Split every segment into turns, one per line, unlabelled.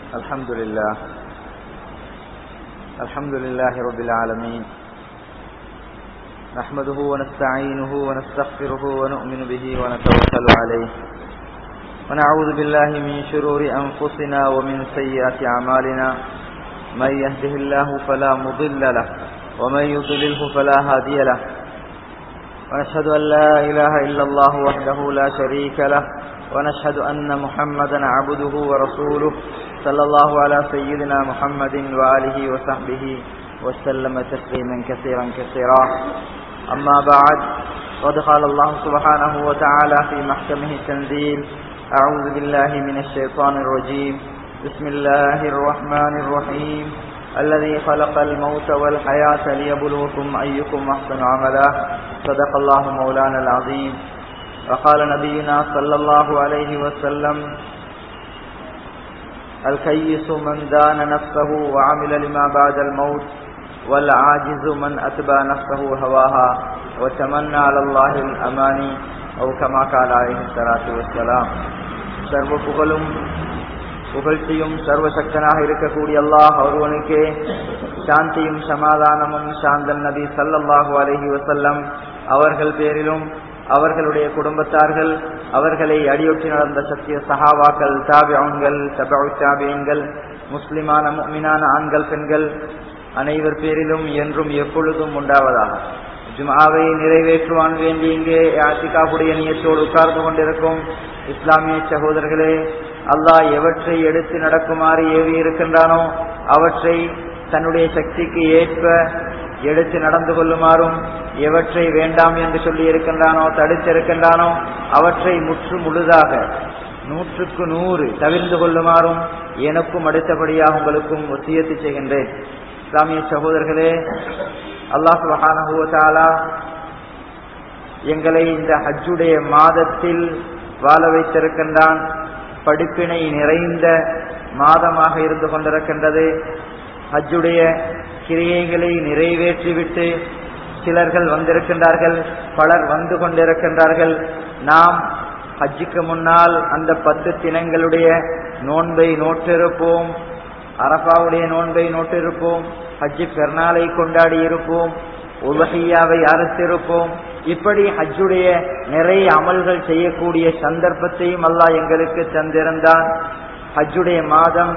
الحمد لله الحمد لله رب العالمين نحمده ونستعينه ونستغفره ونؤمن به ونتوكل عليه ونعوذ بالله من شرور أنفسنا ومن سيئات أعمالنا من يهده الله فلا مضل له ومن يضلله فلا هادي له ونشهد أن لا إله إلا الله وحده لا شريك له ونشهد أن محمدا عبده ورسوله صلى الله على سيدنا محمد وآله وصحبه وسلم تسليما كثيرا كثيرا أما بعد قد قال الله سبحانه وتعالى في محكمه التنزيل أعوذ بالله من الشيطان الرجيم بسم الله الرحمن الرحيم الذي خلق الموت والحياة ليبلوكم أيكم أحسن عملا صدق الله مولانا العظيم وقال نبينا صلى الله عليه وسلم الكيس من دان نفسه وعمل لما بعد الموت والعاجز من أتبى نفسه هواها وتمنى على الله الأماني أو كما قال عليه الصلاة والسلام சர்வ புகழும் புகழ்ச்சியும் சர்வசக்தனாக இருக்கக்கூடிய அல்லாஹ் ஒருவனுக்கே சாந்தியும் சமாதானமும் சாந்தன் நபி சல்லல்லாஹு அலஹி வசல்லம் அவர்கள் பேரிலும் அவர்களுடைய குடும்பத்தார்கள் அவர்களை அடியொற்றி நடந்த சத்திய சஹாவாக்கள் தாபியன்கள் தபு தாபியன்கள் முஸ்லிமான முக்மினான ஆண்கள் பெண்கள் அனைவர் பேரிலும் என்றும் எப்பொழுதும் உண்டாவதாக ஜுமாவை நிறைவேற்றுவான் வேண்டி இங்கே ஆசிகாவுடைய நியத்தோடு உட்கார்ந்து கொண்டிருக்கும் இஸ்லாமிய சகோதரர்களே அல்லாஹ் எவற்றை எடுத்து நடக்குமாறு ஏவி இருக்கின்றானோ அவற்றை தன்னுடைய சக்திக்கு ஏற்ப எடுத்து நடந்து கொள்ளுமாறும் எவற்றை வேண்டாம் என்று சொல்லி இருக்கின்றானோ தடுத்திருக்கின்றானோ அவற்றை முற்று முழுதாக நூற்றுக்கு நூறு தவிர்ந்து கொள்ளுமாறும் எனக்கும் அடுத்தபடியாக உங்களுக்கும் ஒத்தியத்து செய்கின்றேன் இஸ்லாமிய சகோதரர்களே அல்லாஹ் மகானஹுவத்தாலா எங்களை இந்த ஹஜ்ஜுடைய மாதத்தில் வாழ வைத்திருக்கின்றான் படிப்பினை நிறைந்த மாதமாக இருந்து கொண்டிருக்கின்றது ஹஜ்ஜுடைய கிரியைகளை நிறைவேற்றிவிட்டு சிலர்கள் வந்திருக்கின்றார்கள் பலர் வந்து கொண்டிருக்கின்றார்கள் நாம் ஹஜ்ஜுக்கு முன்னால் அந்த பத்து தினங்களுடைய நோன்பை நோட்டிருப்போம் அரபாவுடைய நோன்பை நோட்டிருப்போம் ஹஜ்ஜு பெருநாளை கொண்டாடி இருப்போம் உலகையாவை அறுத்திருப்போம் இப்படி ஹஜ்ஜுடைய நிறைய அமல்கள் செய்யக்கூடிய சந்தர்ப்பத்தையும் அல்லாஹ் எங்களுக்கு தந்திருந்தான் ஹஜ்ஜுடைய மாதம்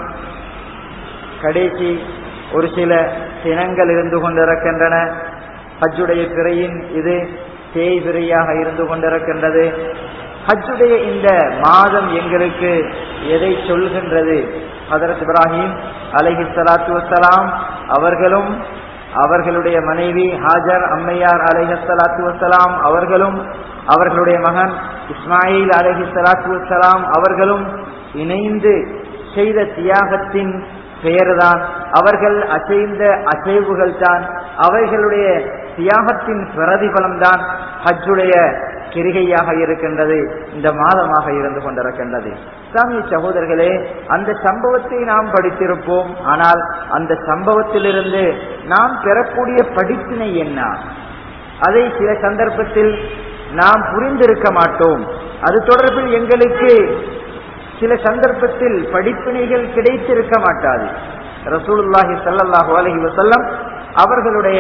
கடைசி ஒரு சில தினங்கள் இருந்து கொண்டிருக்கின்றன ஹஜ்ஜுடைய பிறையின் இது தேய் பிறையாக இருந்து கொண்டிருக்கின்றது ஹஜ்ஜுடைய இந்த மாதம் எங்களுக்கு எதை சொல்கின்றது ஹதரத் இப்ராஹிம் அலஹி சலாத்து வசலாம் அவர்களும் அவர்களுடைய மனைவி ஹாஜர் அம்மையார் அலஹி சலாத்து வசலாம் அவர்களும் அவர்களுடைய மகன் இஸ்மாயில் அலஹி சலாத்து வசலாம் அவர்களும் இணைந்து செய்த தியாகத்தின் பெயர்தான் அவர்கள் அசைந்த அசைவுகள் தான் அவர்களுடைய தியாகத்தின் பிரதிபலம் தான் ஹஜ்ஜுடைய கிரிகையாக இருக்கின்றது இந்த மாதமாக இருந்து கொண்டிருக்கின்றது இஸ்லாமிய சகோதரர்களே அந்த சம்பவத்தை நாம் படித்திருப்போம் ஆனால் அந்த சம்பவத்திலிருந்து நாம் பெறக்கூடிய படிப்பினை என்ன அதை சில சந்தர்ப்பத்தில் நாம் புரிந்திருக்க மாட்டோம் அது தொடர்பில் எங்களுக்கு சில சந்தர்ப்பத்தில் படிப்பினைகள் கிடைத்திருக்க மாட்டாது ரசூலுல்லாஹி சல்லாஹூ அலஹி வசல்லம் அவர்களுடைய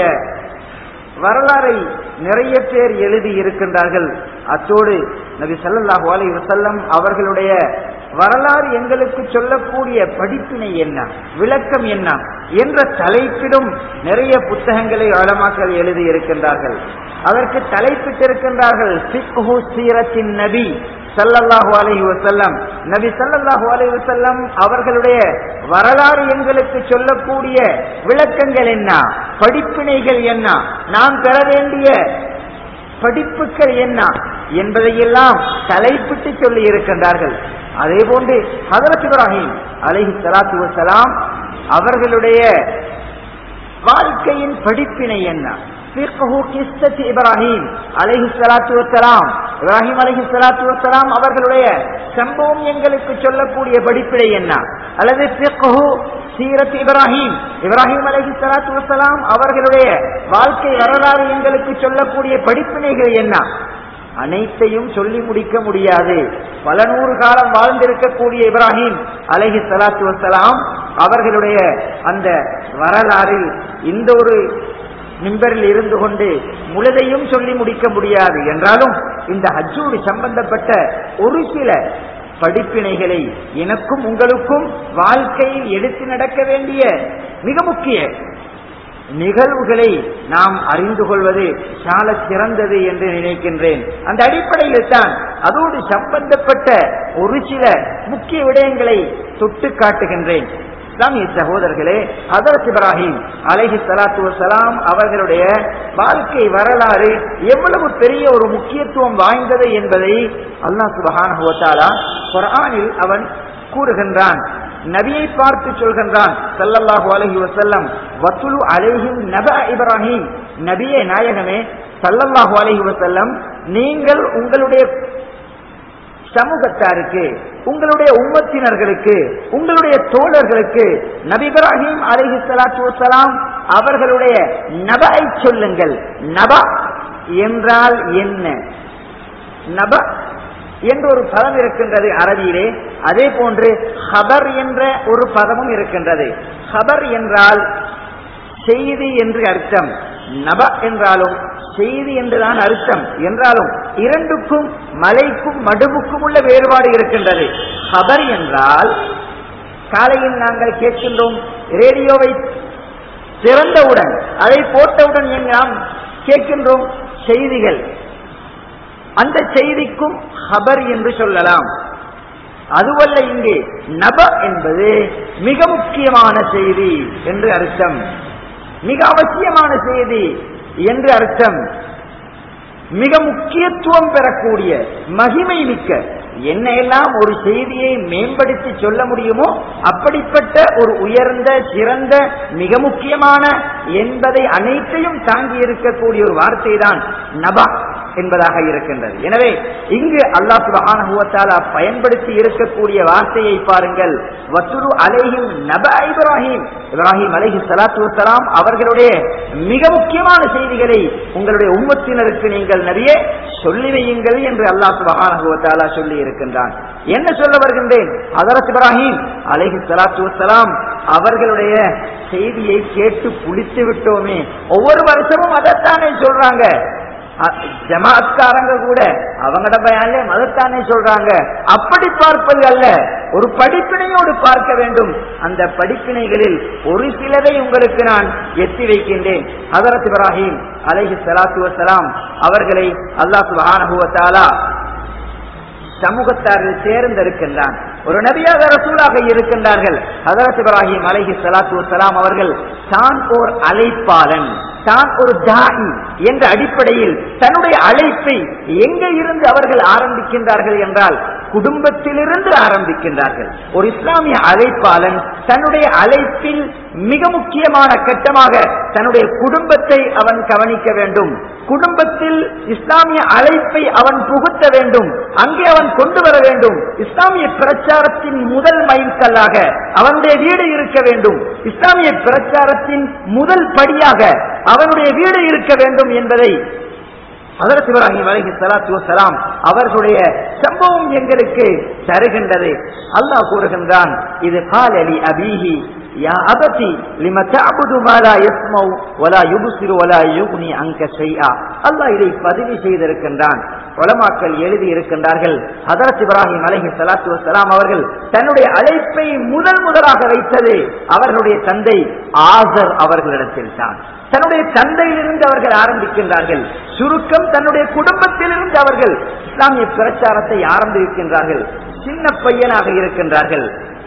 வரலாறை நிறைய பேர் எழுதி இருக்கின்றார்கள் அத்தோடு நபி சல்லாஹூ அலி வசல்லம் அவர்களுடைய வரலாறு எங்களுக்கு சொல்லக்கூடிய படிப்பினை என்ன விளக்கம் என்ன என்ற தலைப்பிடும் நிறைய புத்தகங்களை வளமாக்கள் எழுதி இருக்கின்றார்கள் அதற்கு தலைப்பிட்டிருக்கின்றார்கள் சீரத்தின் நபி சல்லல்லாஹு அலஹி வசல்லம் நபி சல்லல்லாஹு அலஹி வசல்லம் அவர்களுடைய வரலாறு எங்களுக்கு சொல்லக்கூடிய விளக்கங்கள் என்ன படிப்பினைகள் என்ன நாம் பெற வேண்டிய படிப்புகள் என்ன என்பதையெல்லாம் தலைப்பிட்டு சொல்லி இருக்கின்றார்கள் அதே போன்று ஹதரத் இப்ராஹிம் அலஹி சலாத்து வசலாம் அவர்களுடைய வாழ்க்கையின் படிப்பினை என்ன இப்ராஹிம் அலஹி சலாத்து வசலாம் இப்ராஹிம் அலஹி சலாத்து வசலாம் அவர்களுடைய சம்பவம் எங்களுக்கு சொல்லக்கூடிய படிப்பினை என்ன அல்லது சீரத் இப்ராஹிம் இப்ராஹிம் அலஹி சலாத்து வசலாம் அவர்களுடைய வாழ்க்கை வரலாறு எங்களுக்கு சொல்லக்கூடிய படிப்பினைகள் என்ன அனைத்தையும் சொல்லி முடிக்க முடியாது பல நூறு காலம் வாழ்ந்திருக்கக்கூடிய இப்ராஹிம் அலஹி சலாத்து வசலாம் அவர்களுடைய அந்த வரலாறில் இந்த ஒரு மிம்பரில் இருந்து கொண்டு முழுதையும் சொல்லி முடிக்க முடியாது என்றாலும் இந்த ஹஜ்ஜோடு சம்பந்தப்பட்ட ஒரு சில படிப்பினைகளை எனக்கும் உங்களுக்கும் வாழ்க்கையில் எடுத்து நடக்க வேண்டிய மிக முக்கிய நிகழ்வுகளை நாம் அறிந்து கொள்வது சால சிறந்தது என்று நினைக்கின்றேன் அந்த அடிப்படையில் தான் அதோடு சம்பந்தப்பட்ட ஒரு சில முக்கிய விடயங்களை தொட்டு காட்டுகின்றேன் இஸ்லாமிய சகோதரர்களே ஹதரத் இப்ராஹிம் அலஹி சலாத்து வசலாம் அவர்களுடைய வாழ்க்கை வரலாறு எவ்வளவு பெரிய ஒரு முக்கியத்துவம் வாய்ந்தது என்பதை அல்லாஹ் சுபஹானா குரானில் அவன் கூறுகின்றான் நபியை பார்த்து சொல்கின்றான் சல்லல்லாஹு அலஹி வசல்லம் வத்துலு அலைஹிம் நப இப்ராஹிம் நபியே நாயகமே சல்லல்லாஹு அலஹி வசல்லம் நீங்கள் உங்களுடைய சமூகத்தாருக்கு உங்களுடைய உம்மத்தினர்களுக்கு உங்களுடைய தோழர்களுக்கு நபி இப்ராஹிம் அலஹி சலாத்து வசலாம் அவர்களுடைய நபை சொல்லுங்கள் நப என்றால் என்ன நப என்ற ஒரு பதம் இருக்கின்றது அரபியிலே அதே போன்று ஹபர் என்ற ஒரு பதமும் இருக்கின்றது ஹபர் என்றால் செய்தி என்று அர்த்தம் நப என்றாலும் செய்தி என்றுதான் அர்த்தம் என்றாலும் இரண்டுக்கும் மலைக்கும் மடுவுக்கும் உள்ள வேறுபாடு இருக்கின்றது ஹபர் என்றால் காலையில் நாங்கள் கேட்கின்றோம் ரேடியோவை திறந்தவுடன் அதை போட்டவுடன் நாம் கேட்கின்றோம் செய்திகள் அந்த செய்திக்கும் ஹபர் என்று சொல்லலாம் அதுவல்ல இங்கே நப என்பது மிக முக்கியமான செய்தி என்று அர்த்தம் மிக அவசியமான செய்தி என்று அர்த்தம் மிக முக்கியத்துவம் பெறக்கூடிய மகிமை மிக்க என்ன எல்லாம் ஒரு செய்தியை மேம்படுத்தி சொல்ல முடியுமோ அப்படிப்பட்ட ஒரு உயர்ந்த சிறந்த மிக முக்கியமான என்பதை அனைத்தையும் தாங்கி இருக்கக்கூடிய ஒரு வார்த்தை தான் நபா என்பதாக இருக்கின்றது எனவே இங்கு அல்லா சுபஹானுவத்தாலா பயன்படுத்தி இருக்கக்கூடிய வார்த்தையை பாருங்கள் வசுரு அலைஹிம் நப இப்ராஹிம் இப்ராஹிம் அலைஹி சலாத்து வசலாம் அவர்களுடைய மிக முக்கியமான செய்திகளை உங்களுடைய உம்மத்தினருக்கு நீங்கள் நிறைய சொல்லி வையுங்கள் என்று அல்லா சுபஹானுவத்தாலா சொல்லி இருக்கின்றான் என்ன சொல்ல வருகின்றேன் அதரத் இப்ராஹிம் அலைஹி சலாத்து வசலாம் அவர்களுடைய செய்தியை கேட்டு புளித்து விட்டோமே ஒவ்வொரு வருஷமும் அதைத்தானே சொல்றாங்க ஜமாத்காரங்க கூட அவங்கட பயான்ல மதத்தானே சொல்றாங்க அப்படி பார்ப்பது அல்ல ஒரு படிப்பினையோடு பார்க்க வேண்டும் அந்த படிப்பினைகளில் ஒரு சிலரை உங்களுக்கு நான் எத்தி வைக்கின்றேன் ஹதரத் இப்ராஹிம் அலைஹி சலாத்து வசலாம் அவர்களை அல்லாஹ் சுபானுவத்தாலா சமூகத்தார்கள் தேர்ந்தெடுக்கின்றான் ஒரு நபியாக ரசூலாக இருக்கின்றார்கள் ஹதரத் இப்ராஹிம் அலைஹி சலாத்து வசலாம் அவர்கள் தான் ஓர் அழைப்பாளன் தான் ஒரு தாயி என்ற அடிப்படையில் தன்னுடைய அழைப்பை எங்க இருந்து அவர்கள் ஆரம்பிக்கின்றார்கள் என்றால் குடும்பத்திலிருந்து ஆரம்பிக்கின்றார்கள் ஒரு இஸ்லாமிய அழைப்பாளன் தன்னுடைய அழைப்பில் மிக முக்கியமான கட்டமாக தன்னுடைய குடும்பத்தை அவன் கவனிக்க வேண்டும் குடும்பத்தில் இஸ்லாமிய அழைப்பை அவன் புகுத்த வேண்டும் அங்கே அவன் கொண்டு வர வேண்டும் இஸ்லாமிய பிரச்சாரத்தின் முதல் மைல்கல்லாக அவனுடைய வீடு இருக்க வேண்டும் இஸ்லாமிய பிரச்சாரத்தின் முதல் படியாக அவனுடைய வீடு இருக்க வேண்டும் என்பதை அதரத் இப்ராஹிம் அலஹி சலாத்து வசலாம் அவர்களுடைய சம்பவம் எங்களுக்கு தருகின்றது அல்லாஹ் கூறுகின்றான் இது கால் அலி அபீஹி யா அபதி லிம தஅபுது மா லா யஸ்மௌ வலா யுப்சிரு வலா யுக்னி அன்க ஷைஆ அல்லாஹ் இதை பதிவு செய்திருக்கின்றான் உலமாக்கள் எழுதி இருக்கின்றார்கள் ஹதரத் இப்ராஹிம் அலைஹி ஸலாத்து வஸலாம் அவர்கள் தன்னுடைய அழைப்பை முதல் முதலாக வைத்தது அவர்களுடைய தந்தை ஆசர் அவர்களிடத்தில் தான் தன்னுடைய தந்தையிலிருந்து அவர்கள் ஆரம்பிக்கின்றார்கள் சுருக்கம் தன்னுடைய குடும்பத்திலிருந்து அவர்கள் இஸ்லாமிய பிரச்சாரத்தை ஆரம்பிக்கின்றார்கள் சின்ன பையனாக இருக்கின்றார்கள்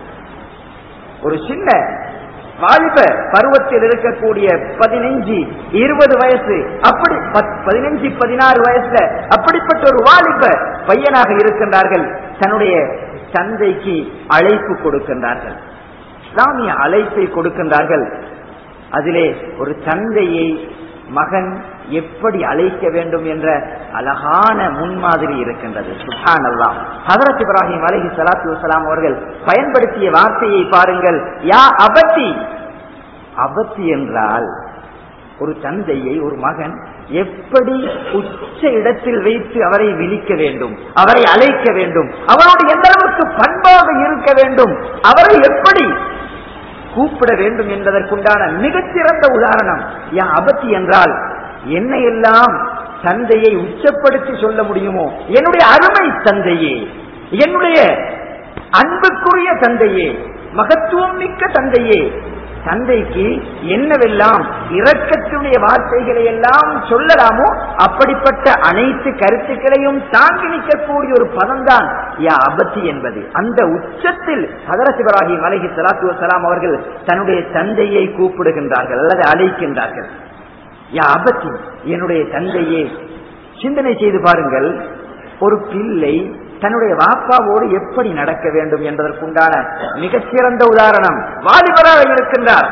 ஒரு சின்ன வாலிப பருவத்தில் இருக்கக்கூடிய பதினைஞ்சு இருபது வயசு அப்படி பதினைஞ்சு பதினாறு வயசுல அப்படிப்பட்ட ஒரு வாலிப பையனாக இருக்கின்றார்கள் தன்னுடைய தந்தைக்கு அழைப்பு கொடுக்கின்றார்கள் இஸ்லாமிய அழைப்பை கொடுக்கின்றார்கள் அதிலே ஒரு தந்தையை மகன் எப்படி அழைக்க வேண்டும் என்ற அழகான முன்மாதிரி இருக்கின்றது சுஹான் அல்லா ஹதரத் இப்ராஹிம் அலஹி சலாத்து வலாம் அவர்கள் பயன்படுத்திய வார்த்தையை பாருங்கள் யா அபத்தி அபத்தி என்றால் ஒரு தந்தையை ஒரு மகன் எப்படி உச்ச இடத்தில் வைத்து அவரை விழிக்க வேண்டும் அவரை அழைக்க வேண்டும் அவரோடு எந்த அளவுக்கு பண்பாக இருக்க வேண்டும் அவரை எப்படி கூப்பிட வேண்டும் என்பதற்குண்டான மிகச்சிறந்த உதாரணம் யா அபத்தி என்றால் என்னையெல்லாம் தந்தையை உச்சப்படுத்தி சொல்ல முடியுமோ என்னுடைய அருமை தந்தையே என்னுடைய அன்புக்குரிய தந்தையே மகத்துவம் மிக்க தந்தையே தந்தைக்கு என்னவெல்லாம் இரக்கத்துடைய வார்த்தைகளை எல்லாம் சொல்லலாமோ அப்படிப்பட்ட அனைத்து கருத்துக்களையும் தாங்கி நிற்கக்கூடிய ஒரு பதம்தான் யா அபத்தி என்பது அந்த உச்சத்தில் ஹதரத் இப்ராஹிம் அலஹி சலாத்து வசலாம் அவர்கள் தன்னுடைய தந்தையை கூப்பிடுகின்றார்கள் அல்லது அழைக்கின்றார்கள் யா அபத்தி என்னுடைய தந்தையே சிந்தனை செய்து பாருங்கள் ஒரு பிள்ளை தன்னுடைய வாப்பாவோடு எப்படி நடக்க வேண்டும் என்பதற்குண்டான மிகச்சிறந்த உதாரணம் வாலிபராக இருக்கின்றார்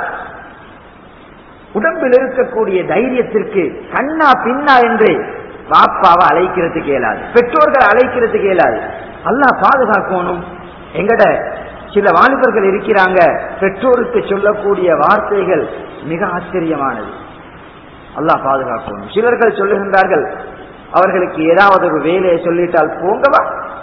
உடம்பில் இருக்கக்கூடிய தைரியத்திற்கு கண்ணா பின்னா என்று வாப்பாவை அழைக்கிறதுக்கு இயலாது பெற்றோர்கள் அழைக்கிறதுக்கு இயலாது அல்லாஹ் பாதுகாக்கணும் எங்கட சில வாலிபர்கள் இருக்கிறாங்க பெற்றோருக்கு சொல்லக்கூடிய வார்த்தைகள் மிக ஆச்சரியமானது அல்லாஹ் பாதுகாக்கணும் சிலர்கள் சொல்லுகின்றார்கள் அவர்களுக்கு ஏதாவது ஒரு வேலையை சொல்லிட்டால் போங்கவா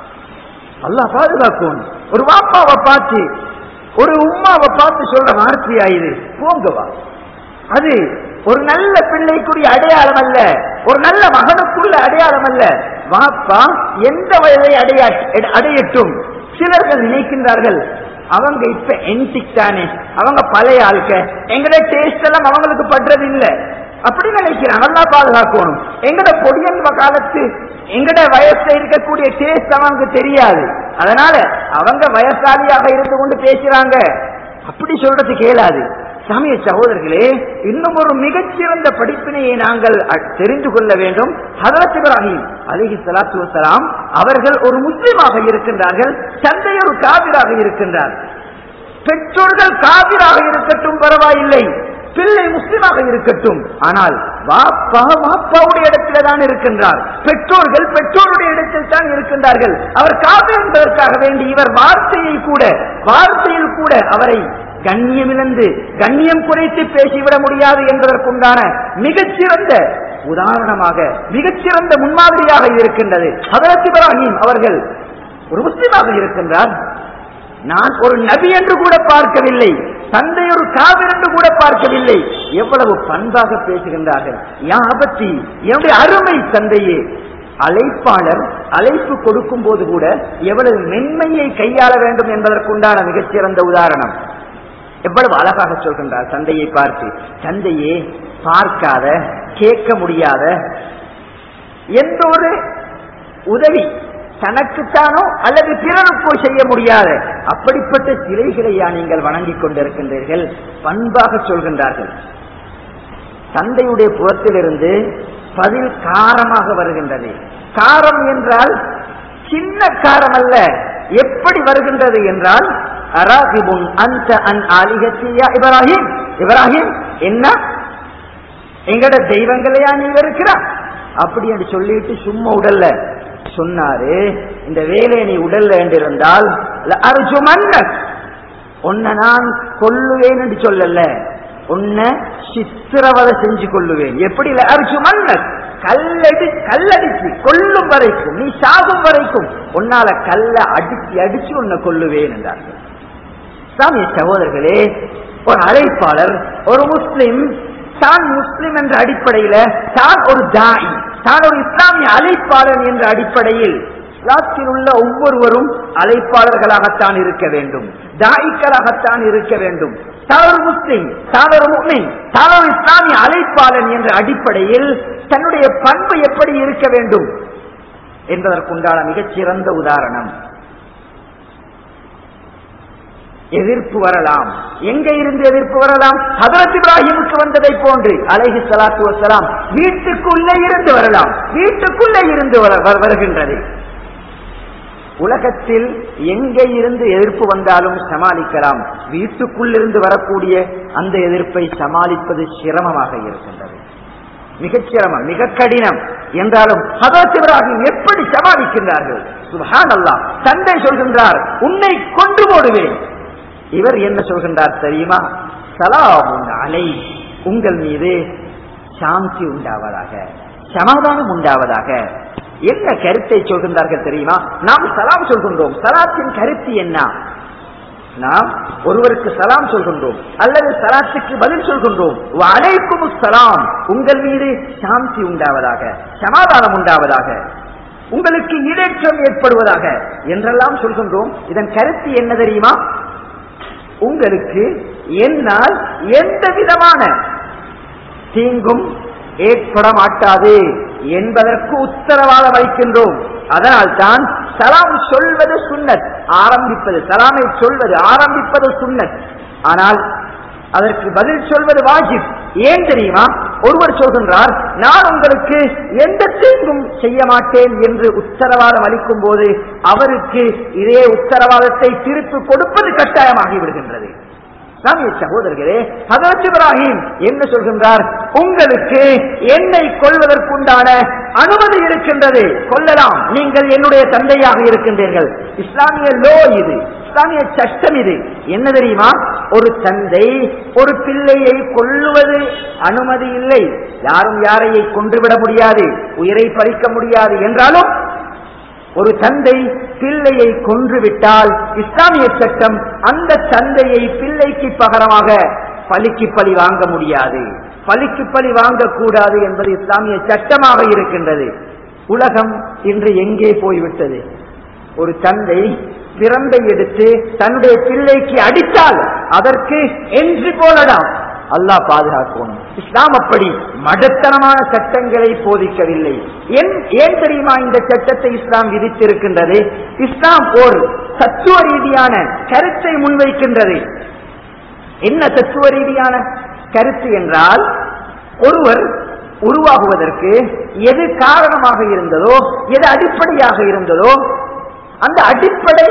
அல்லாஹ் பாதுகாக்கணும் ஒரு வாப்பாவை பார்த்து ஒரு உம்மாவை பார்த்து சொல்ற வார்த்தையா இது போங்கவா அது ஒரு நல்ல பிள்ளைக்குரிய அடையாளம் அல்ல ஒரு நல்ல மகனுக்குள்ள அடையாளம் அல்ல வாப்பா எந்த வயதை அடைய அடையட்டும் சிலர்கள் நினைக்கின்றார்கள் அவங்க இப்ப என்டிக் தானே அவங்க பழைய ஆளுக்க எங்கட டேஸ்ட் எல்லாம் அவங்களுக்கு படுறது இல்ல அப்படி நினைக்கிறாங்க நல்லா பாதுகாக்கணும் எங்கட பொடியன் காலத்து எங்கட வயசுல இருக்கக்கூடிய டேஸ்ட் அவங்க தெரியாது அதனால அவங்க வயசாலியாக இருந்து கொண்டு பேசுறாங்க அப்படி சொல்றது கேளாது சமய சகோதரர்களே இன்னும் ஒரு மிகச்சிறந்த படிப்பினையை நாங்கள் தெரிந்து கொள்ள வேண்டும் ஹதரத் இப்ராஹிம் அலிஹி சலாத்து வசலாம் அவர்கள் ஒரு முஸ்லிமாக இருக்கின்றார்கள் தந்தை ஒரு காவிராக இருக்கின்றார் பெற்றோர்கள் காவிராக இருக்கட்டும் பரவாயில்லை பிள்ளை முஸ்லிமாக இருக்கட்டும் ஆனால் வாப்பா வாப்பாவுடைய இடத்துல தான் இருக்கின்றார் பெற்றோர்கள் பெற்றோருடைய இடத்தில் தான் இருக்கின்றார்கள் அவர் காவிரி என்பதற்காக வேண்டி இவர் வார்த்தையை கூட வார்த்தையில் கூட அவரை கண்ணியமிழந்து கண்ணியம் குறைத்து பேசிவிட முடியாது என்பதற்குண்டான மிகச்சிறந்த உதாரணமாக மிகச்சிறந்த முன்மாதிரியாக இருக்கின்றது ஹதரத் இப்ராஹிம் அவர்கள் ஒரு முஸ்லிமாக இருக்கின்றார் நான் ஒரு நபி என்று கூட பார்க்கவில்லை தந்தை ஒரு காவிர் என்று கூட பார்க்கவில்லை எவ்வளவு பண்பாக பேசுகின்றார்கள் யாபத்தி என்னுடைய அருமை தந்தையே அழைப்பாளர் அழைப்பு கொடுக்கும் போது கூட எவ்வளவு மென்மையை கையாள வேண்டும் என்பதற்குண்டான மிகச்சிறந்த உதாரணம் எவ்வளவு அழகாக சொல்கின்றார் தந்தையை பார்த்து தந்தையே பார்க்காத கேட்க முடியாத எந்த ஒரு உதவி தனக்குத்தானோ அல்லது பிறருக்கோ செய்ய முடியாத அப்படிப்பட்ட சிலைகளையா நீங்கள் வணங்கிக் கொண்டிருக்கின்றீர்கள் பண்பாக சொல்கின்றார்கள் தந்தையுடைய புறத்திலிருந்து பதில் காரமாக வருகின்றது காரம் என்றால் சின்ன காரம் அல்ல எப்படி வருகின்றது என்றால் அராகிபுன் அந்த அன் ஆலிகத்தியா இப்ராஹிம் இப்ராஹிம் என்ன எங்கட தெய்வங்களையா நீ இருக்கிறா அப்படி என்று சொல்லிட்டு சும்மா உடல்ல சொன்னாரு இந்த வேலையை நீ உடல்ல என்றிருந்தால் அர்ஜுமன்ன உன்னை நான் கொல்லுவேன் என்று சொல்லல உன்னை சித்திரவதை செஞ்சு கொள்ளுவேன் எப்படி அர்ஜுமன்ன கல்லடி கல்லடிச்சு கொல்லும் வரைக்கும் நீ சாகும் வரைக்கும் உன்னால கல்ல அடிச்சு அடிச்சு உன்னை கொல்லுவேன் என்றார்கள் சாமி சகோதரர்களே ஒரு அழைப்பாளர் ஒரு முஸ்லிம் தான் முஸ்லிம் என்ற அடிப்படையில தான் ஒரு தாய் தான் ஒரு இஸ்லாமிய அழைப்பாளர் என்ற அடிப்படையில் இஸ்லாத்தில் உள்ள ஒவ்வொருவரும் அழைப்பாளர்களாகத்தான் இருக்க வேண்டும் தாய்க்களாகத்தான் இருக்க வேண்டும் தான் ஒரு முஸ்லிம் தான் ஒரு முஸ்லிம் தான் ஒரு இஸ்லாமிய அழைப்பாளன் என்ற அடிப்படையில் தன்னுடைய பண்பு எப்படி இருக்க வேண்டும் என்பதற்குண்டான மிகச்சிறந்த உதாரணம் எதிர்ப்பு வரலாம் எங்க இருந்து எதிர்ப்பு வரலாம் ஹதரத் இப்ராஹிமுக்கு வந்ததை போன்று அலைஹி சலாத்து வசலாம் வீட்டுக்குள்ளே இருந்து வரலாம் வீட்டுக்குள்ளே இருந்து வருகின்றது உலகத்தில் எங்கே இருந்து எதிர்ப்பு வந்தாலும் சமாளிக்கலாம் வீட்டுக்குள்ளிருந்து வரக்கூடிய அந்த எதிர்ப்பை சமாளிப்பது சிரமமாக இருக்கின்றது மிகச் சிரமம் மிக கடினம் என்றாலும் ஹதரத் இப்ராஹிம் எப்படி சமாளிக்கின்றார்கள் சுஹான் அல்லா தந்தை சொல்கின்றார் உன்னை கொண்டு போடுவேன் இவர் என்ன சொல்கின்றார் தெரியுமா சலாம் அலை உங்கள் மீது
சாந்தி உண்டாவதாக சமாதானம் உண்டாவதாக என்ன கருத்தை சொல்கின்றார்கள் தெரியுமா நாம் சலாம் சொல்கின்றோம் சலாத்தின் கருத்து என்ன நாம் ஒருவருக்கு சலாம் சொல்கின்றோம் அல்லது சலாத்துக்கு பதில் சொல்கின்றோம் அழைக்கும் சலாம் உங்கள் மீது சாந்தி உண்டாவதாக சமாதானம் உண்டாவதாக உங்களுக்கு இடேற்றம் ஏற்படுவதாக என்றெல்லாம் சொல்கின்றோம் இதன் கருத்து என்ன தெரியுமா உங்களுக்கு என்னால் எந்த விதமான தீங்கும் ஏற்பட மாட்டாது என்பதற்கு உத்தரவாதம் அளிக்கின்றோம் அதனால் தான் சலாம் சொல்வது சுன்னத் ஆரம்பிப்பது சலாமை சொல்வது ஆரம்பிப்பது சுன்னத் ஆனால் அதற்கு பதில் சொல்வது வாஜிப் ஏன் தெரியுமா ஒருவர் சொல்கின்றார் நான் உங்களுக்கு எந்த தீங்கும் செய்ய மாட்டேன் என்று உத்தரவாதம் அளிக்கும் போது அவருக்கு இதே உத்தரவாதத்தை திருப்பி கொடுப்பது கட்டாயமாகி விடுகின்றது சாமிய சகோதரர்களே ஹதரத் இப்ராஹிம் என்ன சொல்கின்றார் உங்களுக்கு என்னை கொள்வதற்குண்டான அனுமதி இருக்கின்றது கொள்ளலாம் நீங்கள் என்னுடைய தந்தையாக இருக்கின்றீர்கள் இஸ்லாமிய லோ இது இஸ்லாமிய சட்டம் இது என்ன தெரியுமா ஒரு தந்தை ஒரு பிள்ளையை கொல்லுவது அனுமதி இல்லை யாரும் யாரையை கொன்றுவிட முடியாது உயிரை பறிக்க முடியாது என்றாலும் ஒரு தந்தை பிள்ளையை கொன்றுவிட்டால் இஸ்லாமிய சட்டம் அந்த தந்தையை பிள்ளைக்கு பகரமாக பலிக்கு பலி வாங்க முடியாது பலிக்கு பலி வாங்கக்கூடாது என்பது இஸ்லாமிய சட்டமாக இருக்கின்றது உலகம் இன்று எங்கே போய்விட்டது ஒரு தந்தை பிறந்தை எடுத்து தன்னுடைய பிள்ளைக்கு அடித்தால் அதற்கு என்று போலலாம் அல்லாஹ் பாதுகாக்கணும் இஸ்லாம் அப்படி மடத்தனமான சட்டங்களை போதிக்கவில்லை ஏன் ஏன் தெரியுமா இந்த சட்டத்தை இஸ்லாம் விதித்திருக்கின்றது இஸ்லாம் ஒரு தத்துவ ரீதியான கருத்தை முன்வைக்கின்றது என்ன தத்துவ ரீதியான கருத்து என்றால் ஒருவர் உருவாகுவதற்கு எது காரணமாக இருந்ததோ எது அடிப்படையாக இருந்ததோ அந்த அடிப்படை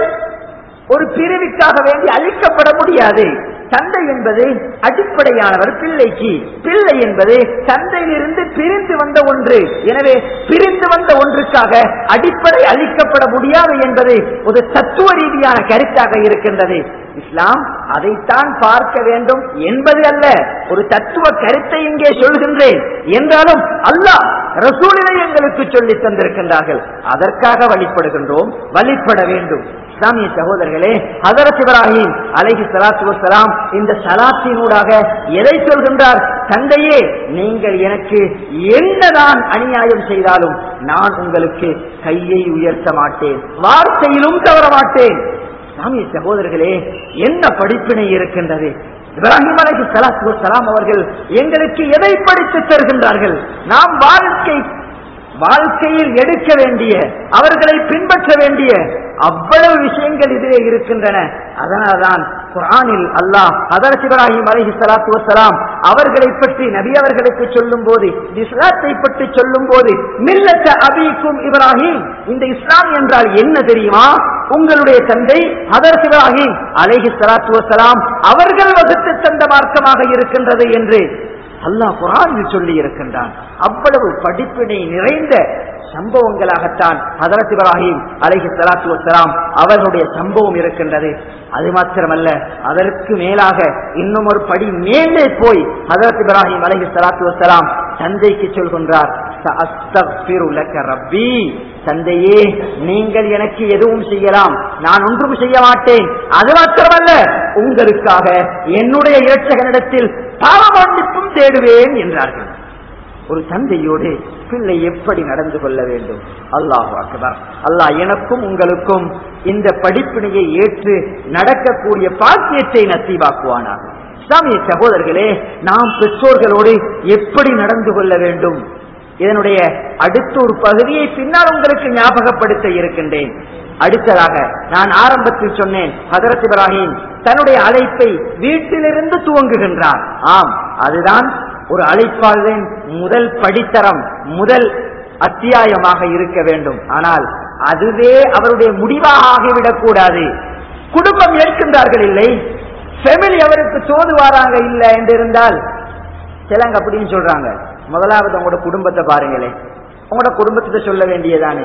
ஒரு பிரிவுக்காக வேண்டி அழிக்கப்பட முடியாது தந்தை என்பது அடிப்படையானவர் பிள்ளைக்கு பிள்ளை என்பது தந்தையிலிருந்து பிரிந்து வந்த ஒன்று எனவே பிரிந்து வந்த ஒன்றுக்காக அடிப்படை அளிக்கப்பட முடியாது என்பது ஒரு தத்துவ ரீதியான கருத்தாக இருக்கின்றது இஸ்லாம் அதைத்தான் பார்க்க வேண்டும் என்பது அல்ல ஒரு தத்துவ கருத்தை இங்கே சொல்கின்றேன் என்றாலும் அல்லாஹ் ரசூலினை எங்களுக்கு சொல்லி தந்திருக்கின்றார்கள் அதற்காக வழிபடுகின்றோம் வழிபட வேண்டும் இஸ்லாமிய சகோதரர்களே ஹதரத் இப்ராஹிம் அலைஹி சலாத்து வசலாம் இந்த சலாத்தினூடாக எதை சொல்கின்றார் தந்தையே நீங்கள் எனக்கு என்னதான் அநியாயம் செய்தாலும் நான் உங்களுக்கு கையை உயர்த்த மாட்டேன் வார்த்தையிலும் தவற மாட்டேன் இஸ்லாமிய சகோதரர்களே என்ன படிப்பினை இருக்கின்றது இப்ராஹிம் அலைஹி சலாத்து வசலாம் அவர்கள் எங்களுக்கு எதை படித்து தருகின்றார்கள் நாம் வாழ்க்கை வாழ்க்கையில் எடுக்க வேண்டிய அவர்களை பின்பற்ற வேண்டிய அவ்வளவு விஷயங்கள் இதிலே இருக்கின்றன அதனால்தான் குரானில் அல்லாஹ் அதரத் இப்ராஹிம் அலைஹி ஸலாத்து வஸலாம் அவர்களை பற்றி நபி அவர்களுக்கு சொல்லும் போது இஸ்லாத்தை பற்றி சொல்லும் போது மில்லத்த அபீக்கும் இப்ராஹிம் இந்த இஸ்லாம் என்றால் என்ன தெரியுமா உங்களுடைய தந்தை அதரத் இப்ராஹிம் அலைஹி ஸலாத்து வஸலாம் அவர்கள் வகுத்து தந்த மார்க்கமாக இருக்கின்றது என்று அல்லாஹ் குரானில் சொல்லி இருக்கின்றான் அவ்வளவு படிப்பினை நிறைந்த சம்பவங்களாகத்தான் ஹதரத் இப்ராஹிம் அலைஹி ஸலாத்து வஸலாம் அவர்களுடைய சம்பவம் இருக்கின்றது அது மாத்திரமல்ல அதற்கு மேலாக இன்னும் ஒரு படி மேலே போய் ஹதரத் இப்ராஹிம் அலைஹி ஸலாத்து வஸலாம் தந்தைக்கு சொல்கின்றார் "சஅஸ்தக்ஃபிரு லக ரப்பி தந்தையே நீங்கள் எனக்கு எதுவும் செய்யலாம் நான் ஒன்றும் செய்ய மாட்டேன் அது மாத்திரமல்ல உங்களுக்காக என்னுடைய இரட்சகனிடத்தில் பாவ மன்னிப்பும் தேடுவேன் என்றார்கள் ஒரு தந்தையோடு பிள்ளை எப்படி நடந்து கொள்ள வேண்டும் அல்லாஹ் அக்பர் அல்லாஹ் எனக்கும் உங்களுக்கும் இந்த படிப்பினையை ஏற்று நடக்கக்கூடிய பாக்கியத்தை நசீவாக்குவானாக இஸ்லாமிய சகோதரர்களே நாம் பெற்றோர்களோடு எப்படி நடந்து கொள்ள வேண்டும் இதனுடைய அடுத்த ஒரு பகுதியை பின்னால் உங்களுக்கு ஞாபகப்படுத்த இருக்கின்றேன் அடுத்ததாக நான் ஆரம்பத்தில் சொன்னேன் ஹதரத் இப்ராஹிம் தன்னுடைய அழைப்பை வீட்டிலிருந்து துவங்குகின்றார் ஆம் அதுதான் ஒரு அழைப்பாளரின் முதல் படித்தரம் முதல் அத்தியாயமாக இருக்க வேண்டும் ஆனால் அதுவே அவருடைய முடிவாக ஆகிவிடக் கூடாது குடும்பம் ஏற்கின்றார்கள் இல்லை ஃபெமிலி அவருக்கு தோது வாராங்க இல்லை என்று இருந்தால் சிலங்க அப்படின்னு சொல்றாங்க முதலாவது உங்களோட குடும்பத்தை பாருங்களே உங்களோட குடும்பத்தை சொல்ல வேண்டியதானே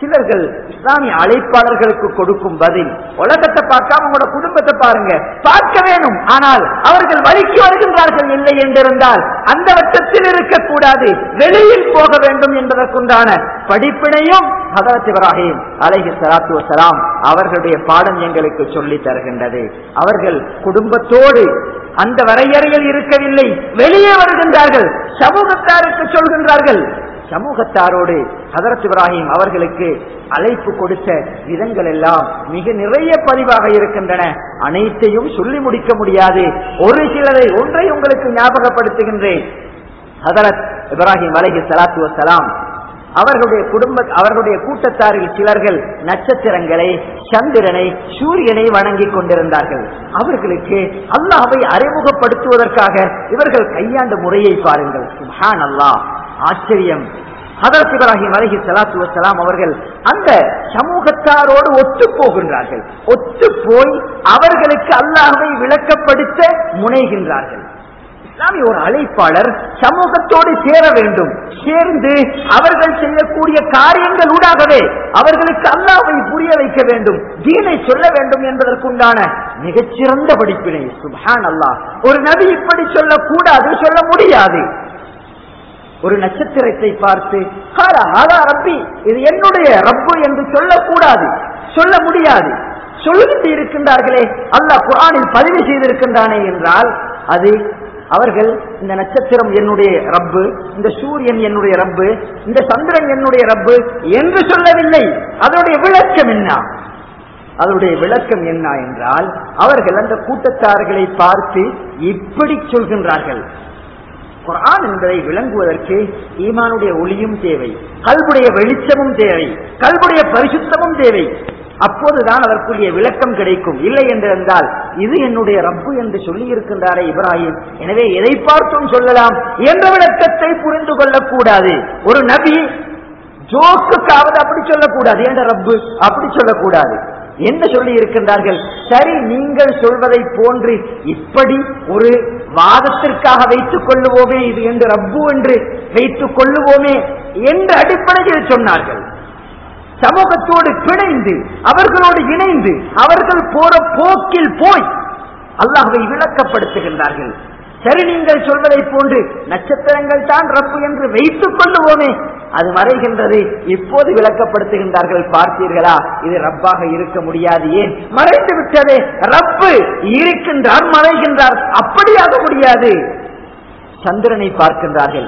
சிலர்கள் இஸ்லாமிய அழைப்பாளர்களுக்கு கொடுக்கும் பதில் உலகத்தை பார்க்காம உங்களோட குடும்பத்தை பாருங்க பார்க்க வேணும் ஆனால் அவர்கள் வழிக்கு வருகின்றார்கள் இல்லை என்றிருந்தால் அந்த வட்டத்தில் இருக்கக்கூடாது வெளியில் போக வேண்டும் என்பதற்குண்டான படிப்பினையும் ஹதரத் இப்ராஹிம் அலைஹி சலாத்து வசலாம் அவர்களுடைய பாடம் எங்களுக்கு சொல்லி தருகின்றது அவர்கள் குடும்பத்தோடு அந்த வரையறையில் இருக்கவில்லை வெளியே வருகின்றார்கள் சமூகத்தாருக்கு சொல்கின்றார்கள் சமூகத்தாரோடு ஹதரத் இப்ராஹிம் அவர்களுக்கு அழைப்பு கொடுத்த விதங்கள் எல்லாம் மிக நிறைய பதிவாக இருக்கின்றன அனைத்தையும் சொல்லி முடிக்க முடியாது ஒரு சிலரை ஒன்றை உங்களுக்கு ஞாபகப்படுத்துகின்றேன் ஹதரத் இப்ராஹிம் அலைஹி சலாத்து வசலாம் அவர்களுடைய குடும்ப அவர்களுடைய கூட்டத்தாரில் சிலர்கள் நட்சத்திரங்களை சந்திரனை சூரியனை வணங்கிக் கொண்டிருந்தார்கள் அவர்களுக்கு அல்லாஹை அறிமுகப்படுத்துவதற்காக இவர்கள் கையாண்ட முறையை பாருங்கள் சுஹான் அல்லாஹ் ஆச்சரியம் ஹதரத் இப்ராஹிம் அலஹி சலாத்து வசலாம் அவர்கள் அந்த சமூகத்தாரோடு ஒத்து போகின்றார்கள் ஒத்து போய் அவர்களுக்கு அல்லாஹை விளக்கப்படுத்த முனைகின்றார்கள் இஸ்லாமிய ஒரு அழைப்பாளர் சமூகத்தோடு சேர வேண்டும் சேர்ந்து அவர்கள் செய்யக்கூடிய காரியங்கள் ஊடாகவே அவர்களுக்கு அல்லாவை புரிய வைக்க வேண்டும் தீனை சொல்ல வேண்டும் என்பதற்குண்டான மிகச்சிறந்த படிப்பினை சுபான் அல்லாஹ் ஒரு நபி இப்படி சொல்லக்கூடாது சொல்ல முடியாது ஒரு நட்சத்திரத்தை பார்த்து "ஹாலா, ஹாலா ரப்பி இது என்னுடைய ரப்பு என்று சொல்லக்கூடாது சொல்ல முடியாது சொல்லிட்டு இருக்கின்றார்களே அல்லாஹ் குரானில் பதிவு செய்திருக்கின்றானே என்றால் அது அவர்கள் இந்த நட்சத்திரம் என்னுடைய ரப்பு இந்த சூரியன் என்னுடைய ரப்பு இந்த சந்திரன் என்னுடைய ரப்பு என்று சொல்லவில்லை அதனுடைய விளக்கம் என்ன அதனுடைய விளக்கம் என்ன என்றால் அவர்கள் அந்த கூட்டத்தார்களை பார்த்து இப்படி சொல்கின்றார்கள் குரான் என்பதை விளங்குவதற்கு ஈமானுடைய ஒளியும் தேவை கல்புடைய வெளிச்சமும் தேவை கல்புடைய பரிசுத்தமும் தேவை அப்போதுதான் அதற்குரிய விளக்கம் கிடைக்கும் இல்லை என்றிருந்தால் இது என்னுடைய ரப்பு என்று சொல்லி இருக்கின்றாரே இப்ராஹிம் எனவே எதை பார்த்தும் சொல்லலாம் என்ற விளக்கத்தை புரிந்து கொள்ளக்கூடாது ஒரு நபி ஜோக்குக்காவது அப்படி சொல்லக்கூடாது என்ற ரப்பு அப்படி சொல்லக்கூடாது என்ன சொல்லி இருக்கின்றார்கள் சரி நீங்கள் சொல்வதை போன்று இப்படி ஒரு வாதத்திற்காக வைத்துக் கொள்ளுவோமே இது என்று ரப்பு என்று வைத்துக் கொள்ளுவோமே என்ற அடிப்படையில் சொன்னார்கள் சமூகத்தோடு பிணைந்து அவர்களோடு இணைந்து அவர்கள் போற போக்கில் போய் அல்லாஹ்வை விளக்கப்படுத்துகின்றார்கள் சரி நீங்கள் சொல்வதை போன்று நட்சத்திரங்கள் தான் ரப்பு என்று வைத்துக் கொள்ளுவோமே அது மறைகின்றது இப்போது விளக்கப்படுத்துகின்றார்கள் பார்த்தீர்களா இது ரப்பாக இருக்க முடியாது ஏன் மறைந்து விட்டதே ரப்பு இருக்கின்றார் மறைகின்றார் அப்படியாக முடியாது சந்திரனை பார்க்கின்றார்கள்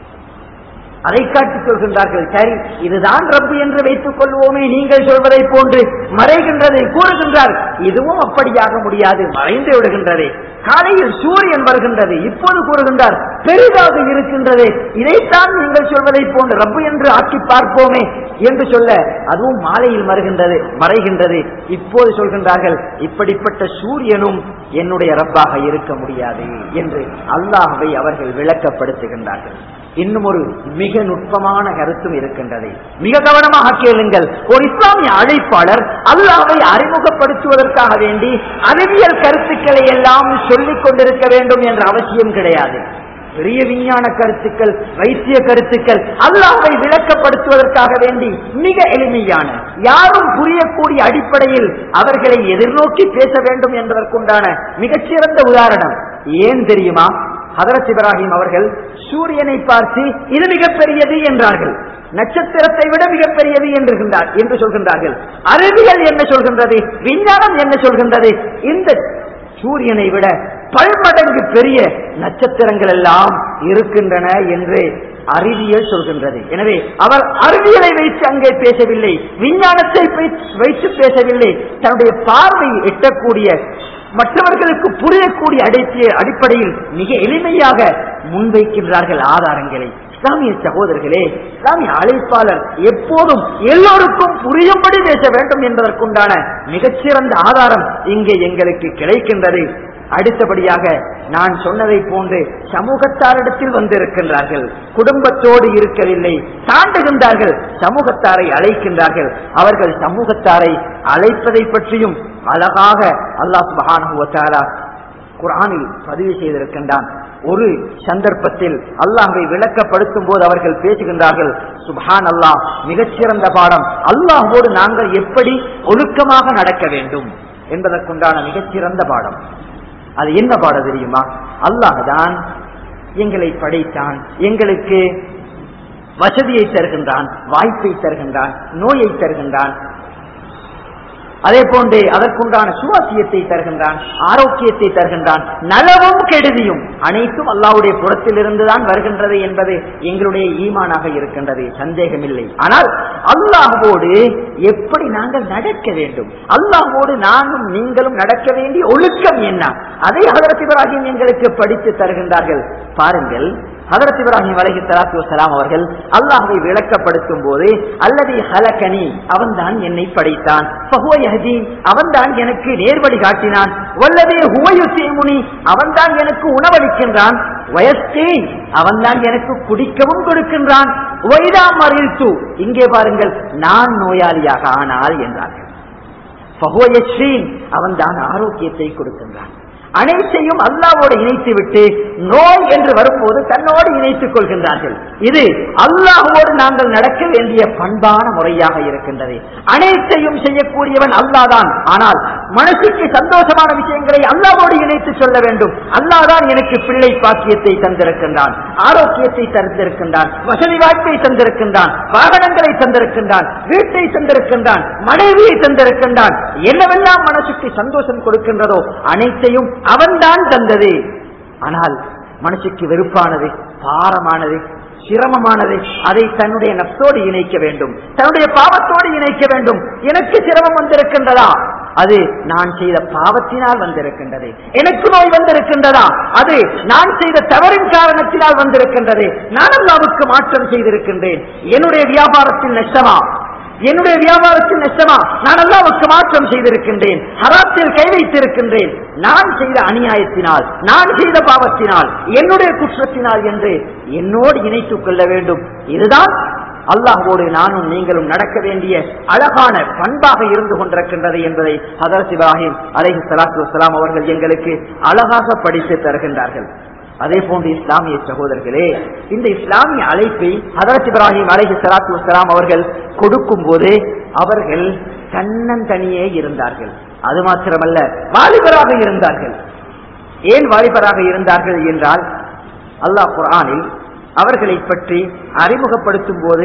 அதை காட்டி சொல்கின்றார்கள் சரி இதுதான் ரப்பு என்று வைத்துக் கொள்வோமே நீங்கள் சொல்வதை போன்று மறைகின்றதை கூறுகின்றார் இதுவும் அப்படியாக முடியாது மறைந்து விடுகின்றது காலையில் சூரியன் வருகின்றது இப்போது கூறுகின்றார் பெரிதாக இருக்கின்றது இதைத்தான் நீங்கள் சொல்வதை போன்று ரப்பு என்று ஆக்கி பார்ப்போமே என்று சொல்ல அதுவும் மாலையில் மறுகின்றது மறைகின்றது இப்போது சொல்கின்றார்கள் இப்படிப்பட்ட சூரியனும் என்னுடைய ரப்பாக இருக்க முடியாது என்று அல்லாஹவை அவர்கள் விளக்கப்படுத்துகின்றார்கள் இன்னும் ஒரு மிக நுட்பமான கருத்தும் இருக்கின்றது மிக கவனமாக கேளுங்கள் ஒரு இஸ்லாமிய அழைப்பாளர் அல்லாவை அறிமுகப்படுத்துவதற்காக வேண்டி அறிவியல் கருத்துக்களை எல்லாம் சொல்லிக் கொண்டிருக்க வேண்டும் என்ற அவசியம் கிடையாது பெரிய விஞ்ஞான கருத்துக்கள் வைத்திய கருத்துக்கள் அல்லாவை விளக்கப்படுத்துவதற்காக வேண்டி மிக எளிமையான யாரும் புரியக்கூடிய அடிப்படையில் அவர்களை எதிர்நோக்கி பேச வேண்டும் என்பதற்குண்டான மிகச்சிறந்த உதாரணம் ஏன் தெரியுமா ஹதரத் இப்ராஹிம் அவர்கள் சூரியனை பார்த்து இது மிகப்பெரியது என்றார்கள் நட்சத்திரத்தை விட மிகப்பெரியது என்று என்று சொல்கின்றார்கள் அறிவியல் என்ன சொல்கின்றது விஞ்ஞானம் என்ன சொல்கின்றது இந்த சூரியனை விட பல்மடங்கு பெரிய நட்சத்திரங்கள் எல்லாம் இருக்கின்றன என்று அறிவியல் சொல்கின்றது எனவே அவர் அறிவியலை வைத்து அங்கே பேசவில்லை விஞ்ஞானத்தை வைத்து பேசவில்லை தன்னுடைய பார்வை எட்டக்கூடிய மற்றவர்களுக்கு புரியக்கூடிய அடைத்திய அடிப்படையில் மிக எளிமையாக முன்வைக்கின்றார்கள் ஆதாரங்களை இஸ்லாமிய சகோதரர்களே இஸ்லாமிய அழைப்பாளர் எப்போதும் எல்லோருக்கும் புரியும்படி பேச வேண்டும் என்பதற்குண்டான மிகச்சிறந்த ஆதாரம் இங்கே எங்களுக்கு கிடைக்கின்றது அடுத்தபடியாக நான் சொன்னதை போன்று சமூகத்தாரிடத்தில் வந்திருக்கின்றார்கள் குடும்பத்தோடு இருக்கவில்லை தாண்டுகின்றார்கள் சமூகத்தாரை அழைக்கின்றார்கள் அவர்கள் சமூகத்தாரை அழைப்பதை பற்றியும் அழகாக அல்லாஹ் மகானுவத்தாரா குரானில் பதிவு செய்திருக்கின்றான் ஒரு சந்தர்ப்பத்தில் அல்லாஹை விளக்கப்படுத்தும் போது அவர்கள் பேசுகின்றார்கள் சுபான் அல்லாஹ் மிகச்சிறந்த பாடம் அல்லாஹோடு நாங்கள் எப்படி ஒழுக்கமாக நடக்க வேண்டும் என்பதற்குண்டான மிகச்சிறந்த பாடம் அது என்ன பாடம் தெரியுமா அல்லாஹ் தான் எங்களை படைத்தான் எங்களுக்கு வசதியை தருகின்றான் வாய்ப்பை தருகின்றான் நோயை தருகின்றான் அதே போன்று அதற்குண்டான சுவாசியத்தை தருகின்றான் ஆரோக்கியத்தை தருகின்றான் நலவும் கெடுதியும் அனைத்தும் அல்லாவுடைய புறத்தில் இருந்துதான் வருகின்றது என்பது எங்களுடைய ஈமானாக இருக்கின்றது சந்தேகமில்லை ஆனால் அல்லாஹோடு எப்படி நாங்கள் நடக்க வேண்டும் அல்லாஹோடு நானும் நீங்களும் நடக்க வேண்டிய ஒழுக்கம் என்ன அதை ஹதரத் இப்ராஹிம் எங்களுக்கு படித்து தருகின்றார்கள் பாருங்கள் ஹதரத் இப்ராஹிம் அலஹி சலாத்து வசலாம் அவர்கள் அல்லாஹை விளக்கப்படுத்தும் போது அல்லது ஹலகனி அவன் தான் என்னை படைத்தான் அவன் தான் எனக்கு நேர்வழி காட்டினான் வல்லதே ஹுவயுசேமுனி அவன் தான் எனக்கு உணவளிக்கின்றான் வயஸ்தே அவன் தான் எனக்கு குடிக்கவும் கொடுக்கின்றான் வைதா மறித்து இங்கே பாருங்கள் நான் நோயாளியாக ஆனால் என்றார்கள் அவன் தான் ஆரோக்கியத்தை கொடுக்கின்றான் அனைத்தையும் அல்லாவோடு இணைத்து விட்டு நோய் என்று வரும்போது தன்னோடு இணைத்துக் கொள்கின்றார்கள் இது அல்லாஹோடு நாங்கள் நடக்க வேண்டிய பண்பான முறையாக இருக்கின்றது அனைத்தையும் செய்யக்கூடியவன் அல்லாதான் ஆனால் மனசுக்கு சந்தோஷமான விஷயங்களை அல்லாவோடு இணைத்து சொல்ல வேண்டும் அல்லாதான் எனக்கு பிள்ளை பாக்கியத்தை தந்திருக்கின்றான் ஆரோக்கியத்தை தந்திருக்கின்றான் வசதி வாய்ப்பை தந்திருக்கின்றான் வாகனங்களை தந்திருக்கின்றான் வீட்டை தந்திருக்கின்றான் மனைவியை தந்திருக்கின்றான் என்னவெல்லாம் மனசுக்கு சந்தோஷம் கொடுக்கின்றதோ அனைத்தையும் அவன்தான் தந்தது ஆனால் மனசுக்கு வெறுப்பானது பாரமானது சிரமமானது அதை தன்னுடைய நப்சோடு இணைக்க வேண்டும் தன்னுடைய பாவத்தோடு இணைக்க வேண்டும் எனக்கு சிரமம் வந்திருக்கின்றதா அது நான் செய்த பாவத்தினால் வந்திருக்கின்றது எனக்கு நோய் வந்திருக்கின்றதா அது நான் செய்த தவறின் காரணத்தினால் வந்திருக்கின்றது நான் அல்லாவுக்கு மாற்றம் செய்திருக்கின்றேன் என்னுடைய வியாபாரத்தில் நஷ்டமா என்னுடைய வியாபாரத்தில் நஷ்டமா நான் அல்லாவுக்கு மாற்றம் செய்திருக்கின்றேன் ஹராத்தில் கை வைத்திருக்கின்றேன் நான் செய்த அநியாயத்தினால் நான் செய்த பாவத்தினால் என்னுடைய குற்றத்தினால் என்று என்னோடு இணைத்துக் கொள்ள வேண்டும் இதுதான் அல்லாஹோடு நானும் நீங்களும் நடக்க வேண்டிய அழகான பண்பாக இருந்து கொண்டிருக்கின்றது என்பதை ஹதரத் இப்ராஹிம் அலைஹி சலாத்து வலாம் அவர்கள் எங்களுக்கு அழகாக படித்து தருகின்றார்கள் அதே போன்று இஸ்லாமிய சகோதரர்களே இந்த இஸ்லாமிய அழைப்பை ஹதரத் இப்ராஹிம் அலைஹி சலாத்து வலாம் அவர்கள் கொடுக்கும் போது அவர்கள் தன்னந்தனியே இருந்தார்கள் அது மாத்திரமல்ல வாலிபராக இருந்தார்கள் ஏன் வாலிபராக இருந்தார்கள் என்றால் அல்லாஹ் குரானில் அவர்களை பற்றி அறிமுகப்படுத்தும் போது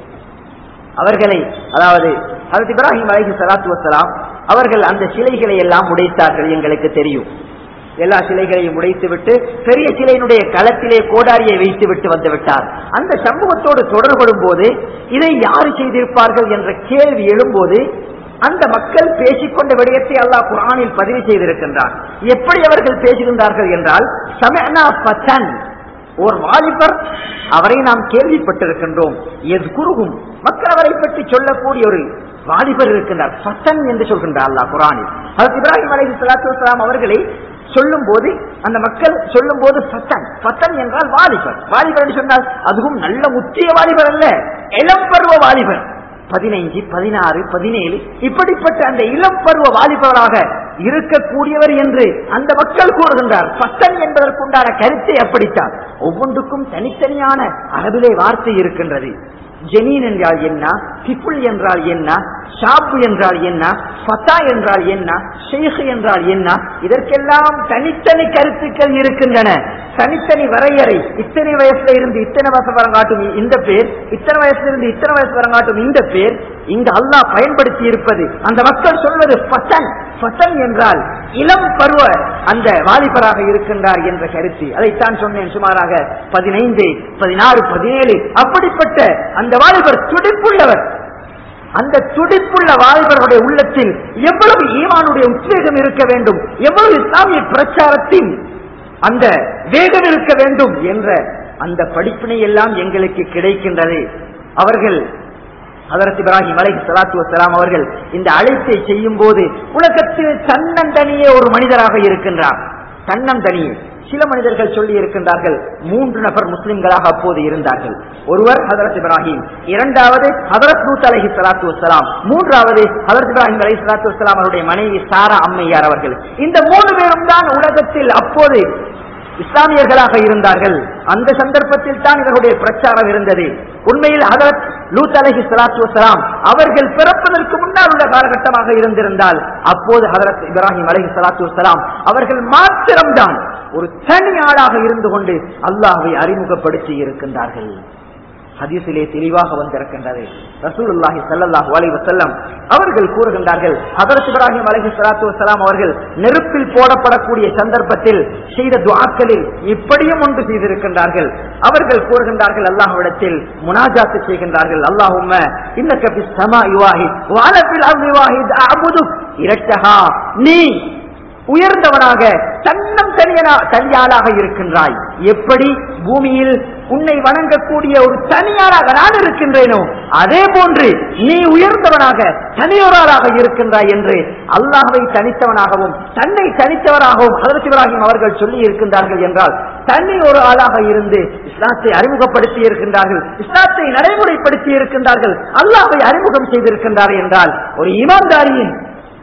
அவர்களை அதாவது ஹரத் இப்ராஹிம் அலைஹி சலாத்து வசலாம் அவர்கள் அந்த சிலைகளை எல்லாம் உடைத்தார்கள் எங்களுக்கு தெரியும் எல்லா சிலைகளையும் உடைத்துவிட்டு பெரிய சிலையினுடைய களத்திலே கோடாரியை வைத்து விட்டு வந்து விட்டார் அந்த சமூகத்தோடு தொடர்படும் போது இதை யாரு செய்திருப்பார்கள் என்ற கேள்வி எழும்போது அந்த மக்கள் பேசிக்கொண்ட விடயத்தை அல்லாஹ் குரானில் பதிவு செய்திருக்கின்றார் எப்படி அவர்கள் பேசுகின்றார்கள் என்றால் சமனா பச்சன் ஒரு வாலிபர் அவரை நாம் கேள்விப்பட்டிருக்கின்றோம் எது குருகும் மக்கள் அவரை பற்றி சொல்லக்கூடிய ஒரு வாலிபர் இருக்கின்றார் பத்தன் என்று சொல்கின்றார் அல்லா குரானில் அதற்கு இப்ராஹிம் அலி சலாத்து வலாம் அவர்களை சொல்லும் போது அந்த மக்கள் சொல்லும் போது பத்தன் பத்தன் என்றால் வாலிபர் வாலிபர் என்று சொன்னால் அதுவும் நல்ல முத்திய வாலிபர் அல்ல இளம் பருவ வாலிபர் பதினைஞ்சு பதினாறு பதினேழு இப்படிப்பட்ட அந்த இளம் பருவ வாலிபராக இருக்கக்கூடியவர் என்று அந்த மக்கள் கூறுகின்றார் பத்தன் என்பதற்குண்டான கருத்தை அப்படித்தான் ஒவ்வொன்றுக்கும் தனித்தனியான அளவிலே வார்த்தை இருக்கின்றது ஜெனீன் என்றால் என்ன பிப்புள் என்றால் என்ன ஷாப்பு என்றால் என்ன ஃபத்தா என்றால் என்ன ஷேக் என்றால் என்ன இதற்கெல்லாம் தனித்தனி கருத்துக்கள் இருக்கின்றன தனித்தனி வரையறை இத்தனை வயசுல இருந்து இத்தனை வயசு வரங்காட்டும் இந்த பேர் இத்தனை வயசுல இருந்து இத்தனை வயசு வரங்காட்டும் இந்த பேர் இங்கு அல்லாஹ் பயன்படுத்தி இருப்பது அந்த மக்கள் சொல்வது பத்தன் பத்தன் என்றால் இளம் பருவ அந்த வாலிபராக இருக்கின்றார் என்ற கருத்து அதைத்தான் சொன்னேன் சுமாராக பதினைந்து பதினாறு பதினேழு அப்படிப்பட்ட அந்த வாலிபர் துடிப்புள்ளவர் அந்த துடிப்புள்ள வாலிபர்களுடைய உள்ளத்தில் எவ்வளவு ஈமானுடைய உத்வேகம் இருக்க வேண்டும் எவ்வளவு இஸ்லாமிய பிரச்சாரத்தின் அந்த வேகம் இருக்க வேண்டும் என்ற அந்த படிப்பினை எல்லாம் எங்களுக்கு கிடைக்கின்றது அவர்கள் அதரத் இப்ராஹிம் அலை சலாத்து வசலாம் அவர்கள் இந்த அழைப்பை செய்யும் போது உலகத்தில் தன்னந்தனியே ஒரு மனிதராக இருக்கின்றார் தன்னந்தனியே சில மனிதர்கள் சொல்லி இருக்கின்றார்கள் மூன்று நபர் முஸ்லிம்களாக அப்போது இருந்தார்கள் ஒருவர் ஹதரத் இப்ராஹிம் இரண்டாவது ஹதரத் நூத் அலஹி சலாத்து வசலாம் மூன்றாவது ஹதரத் இப்ராஹிம் அலி சலாத்து வசலாம் அவருடைய மனைவி சாரா அம்மையார் அவர்கள் இந்த மூணு பேரும் தான் உலகத்தில் அப்போது இஸ்லாமியர்களாக இருந்தார்கள் அந்த சந்தர்ப்பத்தில் தான் இவர்களுடைய பிரச்சாரம் இருந்தது உண்மையில் ஹதரத் லூத் அலஹி சலாத்து வசலாம் அவர்கள் பிறப்பதற்கு முன்னால் உள்ள காலகட்டமாக இருந்திருந்தால் அப்போது ஹதரத் இப்ராஹிம் அலஹி சலாத்து வசலாம் அவர்கள் மாத்திரம்தான் ஒரு தனி ஆளாக இருந்து கொண்டு அல்லாஹை அறிமுகப்படுத்தி இருக்கின்றார்கள் ஹதீஸிலே தெளிவாக வந்திருக்கின்றது ரசூலுல்லாஹி ஸல்லல்லாஹு அலைஹி வஸல்லம் அவர்கள் கூறுகின்றார்கள் ஹஜரத் இப்ராஹிம் அலைஹி ஸலாத்து வஸலாம் அவர்கள் நெருப்பில் போடப்படக்கூடிய சந்தர்ப்பத்தில் செய்த துஆக்களில் இப்படியும் ஒன்று செய்திருக்கின்றார்கள் அவர்கள் கூறுகின்றார்கள் அல்லாஹ்விடத்தில் முனாஜாத்து செய்கின்றார்கள் அல்லாஹும்ம இன்னக ஃபிஸ் ஸமாஇ வாஹித் வ அன ஃபில் அர்தி வாஹித் அஅபுதுக் இரட்டஹா நீ உயர்ந்தவனாக தன்னம் தனியனா தனியாளாக இருக்கின்றாய் எப்படி பூமியில் உன்னை வணங்கக்கூடிய ஒரு தனியாளாக நான் இருக்கின்றேனோ அதே போன்று நீ உயர்ந்தவனாக தனியொராளாக இருக்கின்றாய் என்று அல்லாஹை தனித்தவனாகவும் தன்னை தனித்தவராகவும் ஹதரத் இப்ராஹிம் அவர்கள் சொல்லி இருக்கின்றார்கள் என்றால் தனி ஒரு ஆளாக இருந்து இஸ்லாத்தை அறிமுகப்படுத்தி இருக்கின்றார்கள் இஸ்லாத்தை நடைமுறைப்படுத்தி இருக்கின்றார்கள் அல்லாஹை அறிமுகம் செய்திருக்கின்றார் என்றால் ஒரு இமான்தாரியின்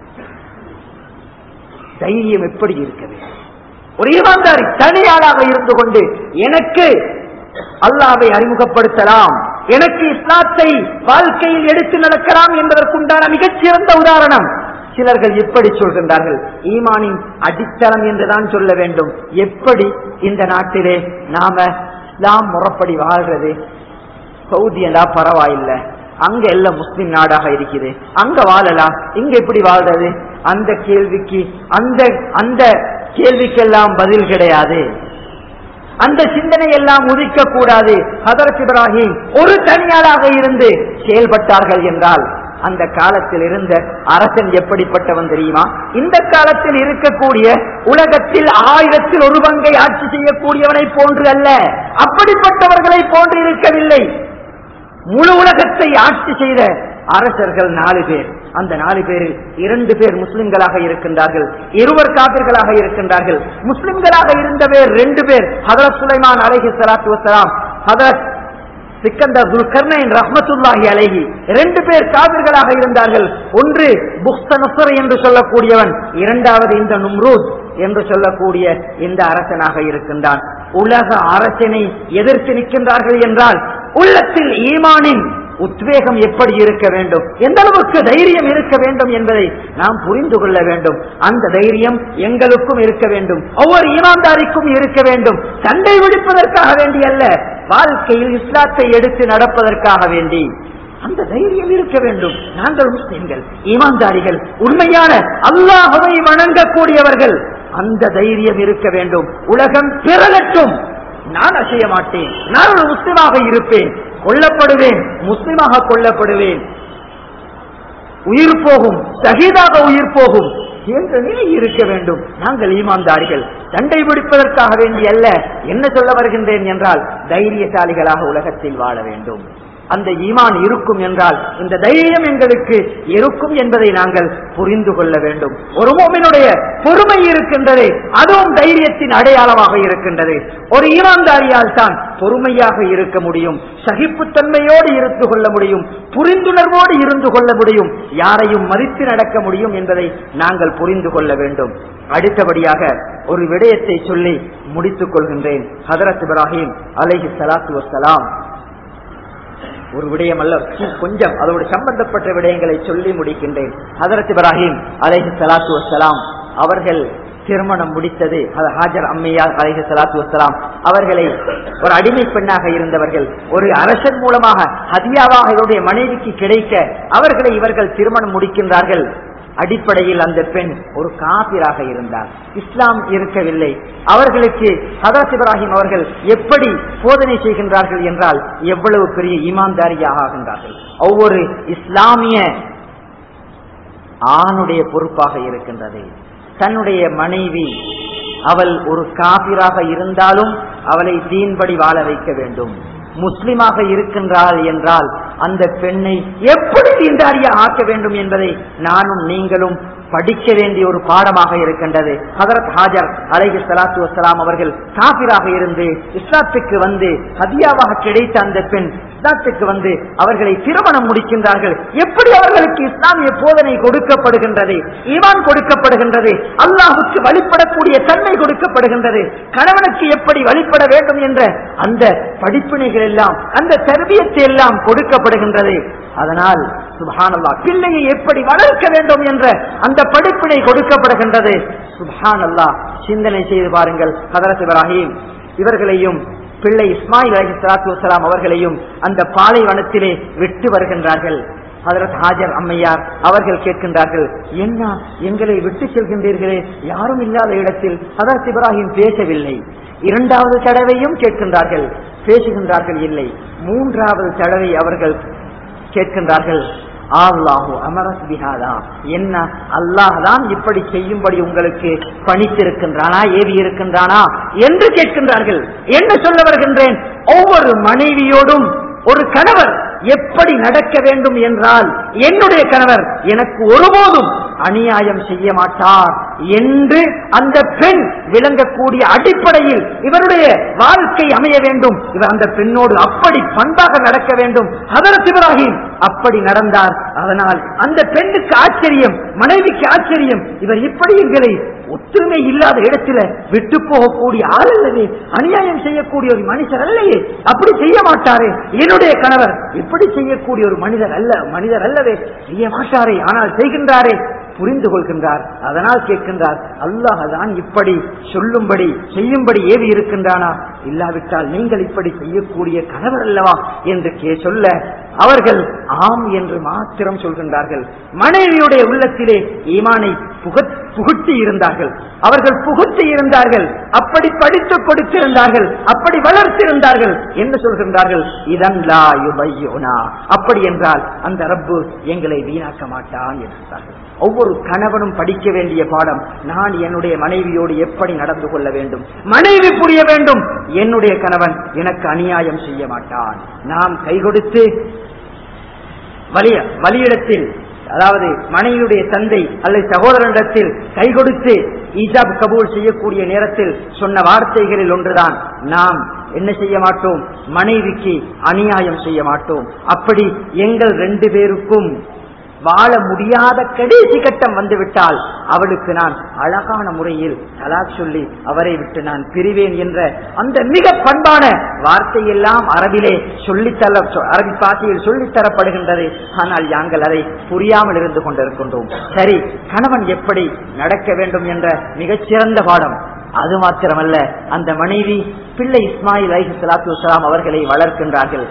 தைரியம் எப்படி இருக்க வேண்டும் ஒரு ஈமான்தாரி தனியாளாக இருந்து கொண்டு எனக்கு அல்லாவை அறிமுகப்படுத்தலாம் எனக்கு இஸ்லாத்தை வாழ்க்கையில் எடுத்து நடக்கலாம் என்பதற்குண்டான மிகச்சிறந்த உதாரணம் சிலர்கள் எப்படி சொல்கின்றார்கள் ஈமானின் அடித்தளம் என்றுதான் சொல்ல வேண்டும் எப்படி இந்த நாட்டிலே நாம இஸ்லாம் முறப்படி வாழ்றது சவுதி என்றா பரவாயில்லை அங்க எல்லாம் முஸ்லிம் நாடாக இருக்குது அங்க வாழலாம் இங்க எப்படி வாழ்றது அந்த கேள்விக்கு அந்த அந்த கேள்விக்கெல்லாம் பதில் கிடையாது அந்த சிந்தனை எல்லாம் உதிக்க கூடாது ஹதரத் இப்ராஹிம் ஒரு தனியாளாக இருந்து செயல்பட்டார்கள் என்றால் அந்த காலத்தில் இருந்த அரசன் எப்படிப்பட்டவன் தெரியுமா இந்த காலத்தில் இருக்கக்கூடிய உலகத்தில் ஆயிரத்தில் ஒரு பங்கை ஆட்சி செய்யக்கூடியவனை போன்று அல்ல அப்படிப்பட்டவர்களை போன்று இருக்கவில்லை முழு உலகத்தை ஆட்சி செய்த அரசர்கள் நாலு பேர் அந்த நாலு பேரில் இரண்டு பேர் முஸ்லிம்களாக இருக்கின்றார்கள் இருவர் காபிர்களாக இருக்கின்றார்கள் முஸ்லிம்களாக இருந்த பேர் ரெண்டு பேர் ஹதரத் சுலைமான் அலைஹி சலாத்து வசலாம் ஹதரத் சிக்கந்தர் துல்கர்னைன் ரஹ்மத்துல்லாஹி அலைஹி இரண்டு பேர் காவிர்களாக இருந்தார்கள் ஒன்று புக்தனசர் என்று சொல்லக்கூடியவன் இரண்டாவது இந்த நும்ரூத் என்று சொல்லக்கூடிய இந்த அரசனாக இருக்கின்றான் உலக அரசனை எதிர்த்து நிற்கின்றார்கள் என்றால் உள்ளத்தில் ஈமானின் உத்வேகம் எப்படி இருக்க வேண்டும் எந்த அளவுக்கு தைரியம் இருக்க வேண்டும் என்பதை நாம் புரிந்து கொள்ள வேண்டும் அந்த தைரியம் எங்களுக்கும் இருக்க வேண்டும் ஒவ்வொரு ஈமான்தாரிக்கும் இருக்க வேண்டும் சண்டை விடுப்பதற்காக வேண்டி அல்ல வாழ்க்கையில் இஸ்லாத்தை எடுத்து நடப்பதற்காக வேண்டி அந்த தைரியம் இருக்க வேண்டும் நாங்கள் முஸ்லிம்கள் ஈமான்தாரிகள் உண்மையான அல்லாஹவை வணங்கக்கூடியவர்கள் அந்த தைரியம் இருக்க வேண்டும் உலகம் பிறலட்டும் நான் அசைய மாட்டேன் நான் ஒரு முஸ்லிமாக இருப்பேன் கொல்லப்படுவேன் முஸ்லிமாக கொல்லப்படுவேன் உயிர் போகும் சகிதாக உயிர் போகும் என்ற நிலை இருக்க வேண்டும் நாங்கள் ஈமான்தாரிகள் சண்டை பிடிப்பதற்காக வேண்டி அல்ல என்ன சொல்ல வருகின்றேன் என்றால் தைரியசாலிகளாக உலகத்தில் வாழ வேண்டும் அந்த ஈமான் இருக்கும் என்றால் இந்த தைரியம் எங்களுக்கு இருக்கும் என்பதை நாங்கள் புரிந்து கொள்ள வேண்டும் ஒரு மோமினுடைய பொறுமை இருக்கின்றது அதுவும் தைரியத்தின் அடையாளமாக இருக்கின்றது ஒரு ஈமான்தாரியால் தான் பொறுமையாக இருக்க முடியும் சகிப்புத்தன்மையோடு இருந்து கொள்ள முடியும் புரிந்துணர்வோடு இருந்து கொள்ள முடியும் யாரையும் மதித்து நடக்க முடியும் என்பதை நாங்கள் புரிந்து கொள்ள வேண்டும் அடுத்தபடியாக ஒரு விடயத்தை சொல்லி முடித்துக் கொள்கின்றேன் ஹதரத் இப்ராஹிம் அலைஹி சலாத்து வசலாம் ஒரு விடயம் அல்ல கொஞ்சம் அதோடு சம்பந்தப்பட்ட விடயங்களை சொல்லி முடிக்கின்றேன் ஹதரத் இப்ராஹிம் அலைஹி சலாத்து வசலாம் அவர்கள் திருமணம் முடித்தது அது ஹாஜர் அம்மையார் அலைஹி சலாத்து வசலாம் அவர்களை ஒரு அடிமை பெண்ணாக இருந்தவர்கள் ஒரு அரசன் மூலமாக ஹதியாவாக இவருடைய மனைவிக்கு கிடைக்க அவர்களை இவர்கள் திருமணம் முடிக்கின்றார்கள் அடிப்படையில் அந்த பெண் ஒரு காபிராக இருந்தார் இஸ்லாம் இருக்கவில்லை அவர்களுக்கு ஹதரத் இப்ராஹிம் அவர்கள் எப்படி போதனை செய்கின்றார்கள் என்றால் எவ்வளவு பெரிய ஈமான்தாரியாக ஆகின்றார்கள் ஒவ்வொரு இஸ்லாமிய ஆணுடைய பொறுப்பாக இருக்கின்றது தன்னுடைய மனைவி அவள் ஒரு காபிராக இருந்தாலும் அவளை தீன்படி வாழ வைக்க வேண்டும் முஸ்லிமாக இருக்கின்றாள் என்றால் அந்த பெண்ணை எப்படி தீண்டாரியா ஆக்க வேண்டும் என்பதை நானும் நீங்களும் படிக்க வேண்டிய ஒரு பாடமாக இருக்கின்றது ஹதரத் ஹாஜர் அலைஹி ஸலாத்து வஸலாம் அவர்கள் காபிராக இருந்து இஸ்லாத்துக்கு வந்து ஹதியாவாக கிடைத்த அந்த பெண் இஸ்லாத்துக்கு வந்து அவர்களை திருமணம் முடிக்கின்றார்கள் எப்படி அவர்களுக்கு இஸ்லாமிய போதனை கொடுக்கப்படுகின்றது ஈமான் கொடுக்கப்படுகின்றது அல்லாஹுக்கு வழிபடக்கூடிய தன்மை கொடுக்கப்படுகின்றது கணவனுக்கு எப்படி வழிபட வேண்டும் என்ற அந்த படிப்பினைகள் எல்லாம் அந்த தர்பியத்தை எல்லாம் கொடுக்கப்படுகின்றது அதனால் சுபஹானல்லா பிள்ளையை எப்படி வளர்க்க வேண்டும் என்ற அந்த படிப்பினை கொடுக்கப்படுகின்றது சுபஹானல்லா சிந்தனை செய்து பாருங்கள் ஹதரத் இப்ராஹிம் இவர்களையும் பிள்ளை இஸ்மாயில் அலி சலாத்து வசலாம் அவர்களையும் அந்த பாலைவனத்திலே விட்டு வருகின்றார்கள் ஹதரத் ஹாஜர் அம்மையார் அவர்கள் கேட்கின்றார்கள் என்ன எங்களை விட்டு செல்கின்றீர்களே யாரும் இல்லாத இடத்தில் ஹதரத் இப்ராஹிம் பேசவில்லை இரண்டாவது தடவையும் கேட்கின்றார்கள் பேசுகின்றார்கள் இல்லை மூன்றாவது தடவை அவர்கள் கேட்கின்றார்கள் அல்லாஹு அமரஸ் பிஹாதா என்ன அல்லாஹ் தான் இப்படி செய்யும்படி உங்களுக்கு பணித்திருக்கின்றானா ஏவி இருக்கின்றானா என்று கேட்கின்றார்கள் என்ன சொல்ல வருகின்றேன் ஒவ்வொரு மனைவியோடும் ஒரு கணவர் எப்படி நடக்க வேண்டும் என்றால் என்னுடைய கணவர் எனக்கு ஒருபோதும் அநியாயம் செய்ய மாட்டார் என்று அந்த பெண் விளங்கக்கூடிய அடிப்படையில் இவருடைய வாழ்க்கை அமைய வேண்டும் இவர் அந்த பெண்ணோடு அப்படி பண்பாக நடக்க வேண்டும் அதற்கு இப்ராஹிம் அப்படி நடந்தார் அதனால் அந்த பெண்ணுக்கு ஆச்சரியம் மனைவிக்கு ஆச்சரியம் இவர் இப்படி எங்களை ஒத்துமை இல்லாத இடத்துல விட்டு போகக்கூடிய ஆள் அல்லவே அநியாயம் செய்யக்கூடிய ஒரு மனுஷர் அல்லையே அப்படி செய்ய மாட்டாரே என்னுடைய கணவர் இப்படி செய்யக்கூடிய ஒரு மனிதர் அல்ல மனிதர் அல்லவே செய்ய மாட்டாரே ஆனால் செய்கின்றாரே புரிந்து கொள்கின்றார் அதனால் கேட்கின்றார் அல்லாஹ் தான் இப்படி சொல்லும்படி செய்யும்படி ஏவி இருக்கின்றானா இல்லாவிட்டால் நீங்கள் இப்படி செய்யக்கூடிய கணவர் அல்லவா என்று கே சொல்ல அவர்கள் ஆம் என்று மாத்திரம் சொல்கின்றார்கள் மனைவியுடைய உள்ளத்திலே ஈமானை புகத் புகுட்டி இருந்தார்கள் அவர்கள் புகுத்தி இருந்தார்கள் அப்படி படித்துக் கொடுத்திருந்தார்கள் அப்படி வளர்த்திருந்தார்கள் என்ன சொல்கின்றார்கள் இதன் லா யுபையோனா அப்படி என்றால் அந்த ரப்பு எங்களை வீணாக்க மாட்டான் என்றார்கள் ஒவ்வொரு கணவனும் படிக்க வேண்டிய பாடம் நான் என்னுடைய மனைவியோடு எப்படி நடந்து கொள்ள வேண்டும் மனைவி புரிய வேண்டும் என்னுடைய கணவன் எனக்கு அநியாயம் செய்ய மாட்டான் நாம் கை கொடுத்து வலிய வலியிடத்தில் அதாவது மனைவியுடைய தந்தை அல்லது சகோதரனிடத்தில் கை கொடுத்து ஈஜாப் கபூல் செய்யக்கூடிய நேரத்தில் சொன்ன வார்த்தைகளில் ஒன்றுதான் நாம் என்ன செய்ய மாட்டோம் மனைவிக்கு அநியாயம் செய்ய மாட்டோம் அப்படி எங்கள் ரெண்டு பேருக்கும் வாழ முடியாத கடைசி கட்டம் வந்துவிட்டால் அவளுக்கு நான் அழகான முறையில் தலா சொல்லி அவரை விட்டு நான் பிரிவேன் என்ற அந்த மிக பண்பான வார்த்தையெல்லாம் அரபிலே சொல்லித்தர அரபி பாஷையில் சொல்லித்தரப்படுகின்றது ஆனால் நாங்கள் அதை புரியாமல் இருந்து கொண்டிருக்கின்றோம் சரி கணவன் எப்படி நடக்க வேண்டும் என்ற மிகச்சிறந்த பாடம் அது மாத்திரமல்ல அந்த மனைவி பிள்ளை இஸ்மாயில் அலி சலாத்து வலாம் அவர்களை வளர்க்கின்றார்கள்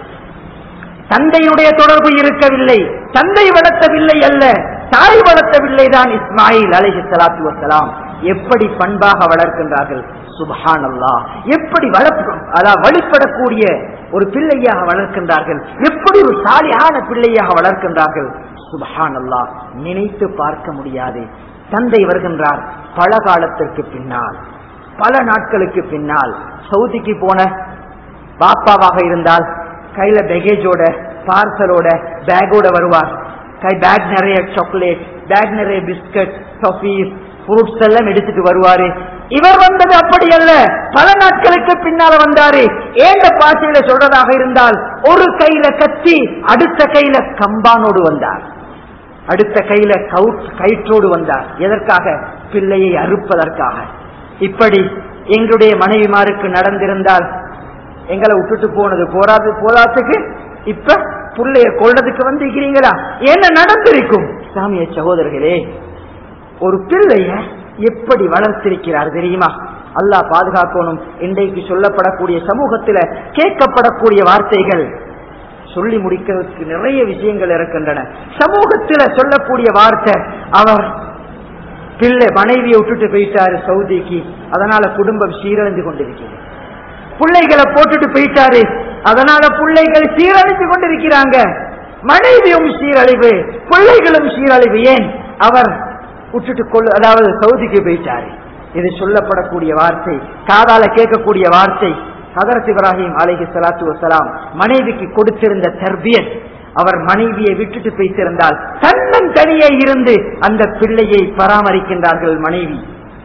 தந்தையுடைய தொடர்பு இருக்கவில்லை தந்தை வளர்த்தவில்லை அல்ல தாய் வளர்த்தவில்லை தான் இஸ்மாயில் அலிஹி சலாத்து வசலாம் எப்படி பண்பாக வளர்க்கின்றார்கள் சுபஹான் அல்லா எப்படி வளர்ப்பு அதாவது வழிபடக்கூடிய ஒரு பிள்ளையாக வளர்க்கின்றார்கள் எப்படி ஒரு சாலியான பிள்ளையாக வளர்க்கின்றார்கள் சுபஹான் அல்லா நினைத்து பார்க்க முடியாது தந்தை வருகின்றார் பல காலத்திற்கு பின்னால் பல நாட்களுக்கு பின்னால் சவுதிக்கு போன பாப்பாவாக இருந்தால் கையில பேகேஜோட பார்சலோட பேக்கோட வருவார் கை பேக் நிறைய சாக்லேட் பேக் நிறைய பிஸ்கட் டொஃபீஸ் ஃப்ரூட்ஸ் எல்லாம் எடுத்துட்டு வருவாரு இவர் வந்தது அப்படி அல்ல பல நாட்களுக்கு பின்னால வந்தாரு ஏந்த பாசையில சொல்றதாக இருந்தால் ஒரு கையில கத்தி அடுத்த கையில கம்பானோடு வந்தார் அடுத்த கையில கயிற்றோடு வந்தார் எதற்காக பிள்ளையை அறுப்பதற்காக இப்படி எங்களுடைய மனைவிமாருக்கு நடந்திருந்தால் எங்களை விட்டுட்டு போனது போராது போதாத்துக்கு இப்ப புள்ளைய கொள்றதுக்கு வந்திருக்கிறீங்களா என்ன நடந்திருக்கும் சாமிய சகோதரர்களே ஒரு பிள்ளைய எப்படி வளர்த்திருக்கிறார் தெரியுமா அல்லாஹ் பாதுகாக்கணும் இன்றைக்கு சொல்லப்படக்கூடிய சமூகத்துல கேட்கப்படக்கூடிய வார்த்தைகள் சொல்லி முடிக்கிறதுக்கு நிறைய விஷயங்கள் இருக்கின்றன சமூகத்துல சொல்லக்கூடிய வார்த்தை அவர் பிள்ளை மனைவியை விட்டுட்டு போயிட்டாரு சவுதிக்கு அதனால குடும்பம் சீரழிந்து கொண்டிருக்கிறது பிள்ளைகளை போட்டுட்டு போயிட்டாரு அதனால பிள்ளைகள் சீரழித்து கொண்டிருக்கிறாங்க மனைவியும் சீரழிவு பிள்ளைகளும் சீரழிவு ஏன் அவர் விட்டுட்டு கொள்ளு அதாவது சவுதிக்கு போயிட்டாரு இது சொல்லப்படக்கூடிய வார்த்தை காதால கேட்கக்கூடிய வார்த்தை ஹதரத் இப்ராஹிம் அலைஹி சலாத்து வசலாம் மனைவிக்கு கொடுத்திருந்த தர்பியத் அவர் மனைவியை விட்டுட்டு போய்த்திருந்தால் தன்னன் தனியே இருந்து அந்த பிள்ளையை பராமரிக்கின்றார்கள் மனைவி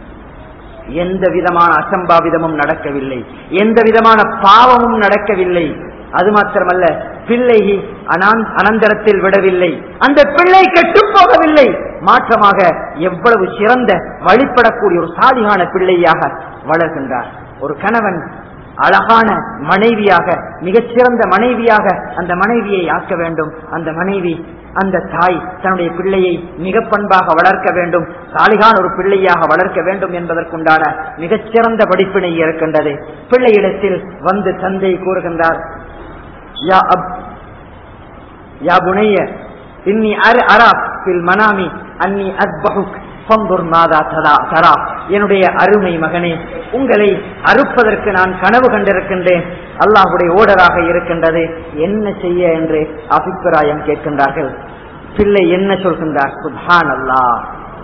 எந்த விதமான அசம்பாவிதமும் நடக்கவில்லை எந்த விதமான பாவமும் நடக்கவில்லை அது மாத்திரமல்ல பிள்ளை அனாந்- அனந்தரத்தில் விடவில்லை அந்த பிள்ளை கெட்டுப் போகவில்லை மாற்றமாக எவ்வளவு சிறந்த வழிபடக்கூடிய ஒரு சாதிகான பிள்ளையாக வளர்கின்றார் ஒரு கணவன் அழகான மனைவியாக மிகச்சிறந்த மனைவியாக அந்த மனைவியை ஆக்க வேண்டும் அந்த மனைவி அந்த தாய் தன்னுடைய பிள்ளையை மிக பண்பாக வளர்க்க வேண்டும் சாலிகான் ஒரு பிள்ளையாக வளர்க்க வேண்டும் என்பதற்குண்டான மிகச்சிறந்த படிப்பினை இருக்கின்றது பிள்ளையிடத்தில் வந்து தந்தை கூறுகின்றார் யா அப் யா புனைய இன்னி அர அரா பில் மனாமி அன்னி அத்பஹுக் ஃபந்துர் மாதா ததா தரா என்னுடைய அருமை மகனே உங்களை அறுப்பதற்கு நான் கனவு கண்டிருக்கின்றேன் அல்லாஹுடைய ஓடராக இருக்கின்றது என்ன செய்ய என்று அபிப்பிராயம் கேட்கின்றார்கள் பிள்ளை என்ன சொல்கின்றார் சுபான் அல்லாஹ்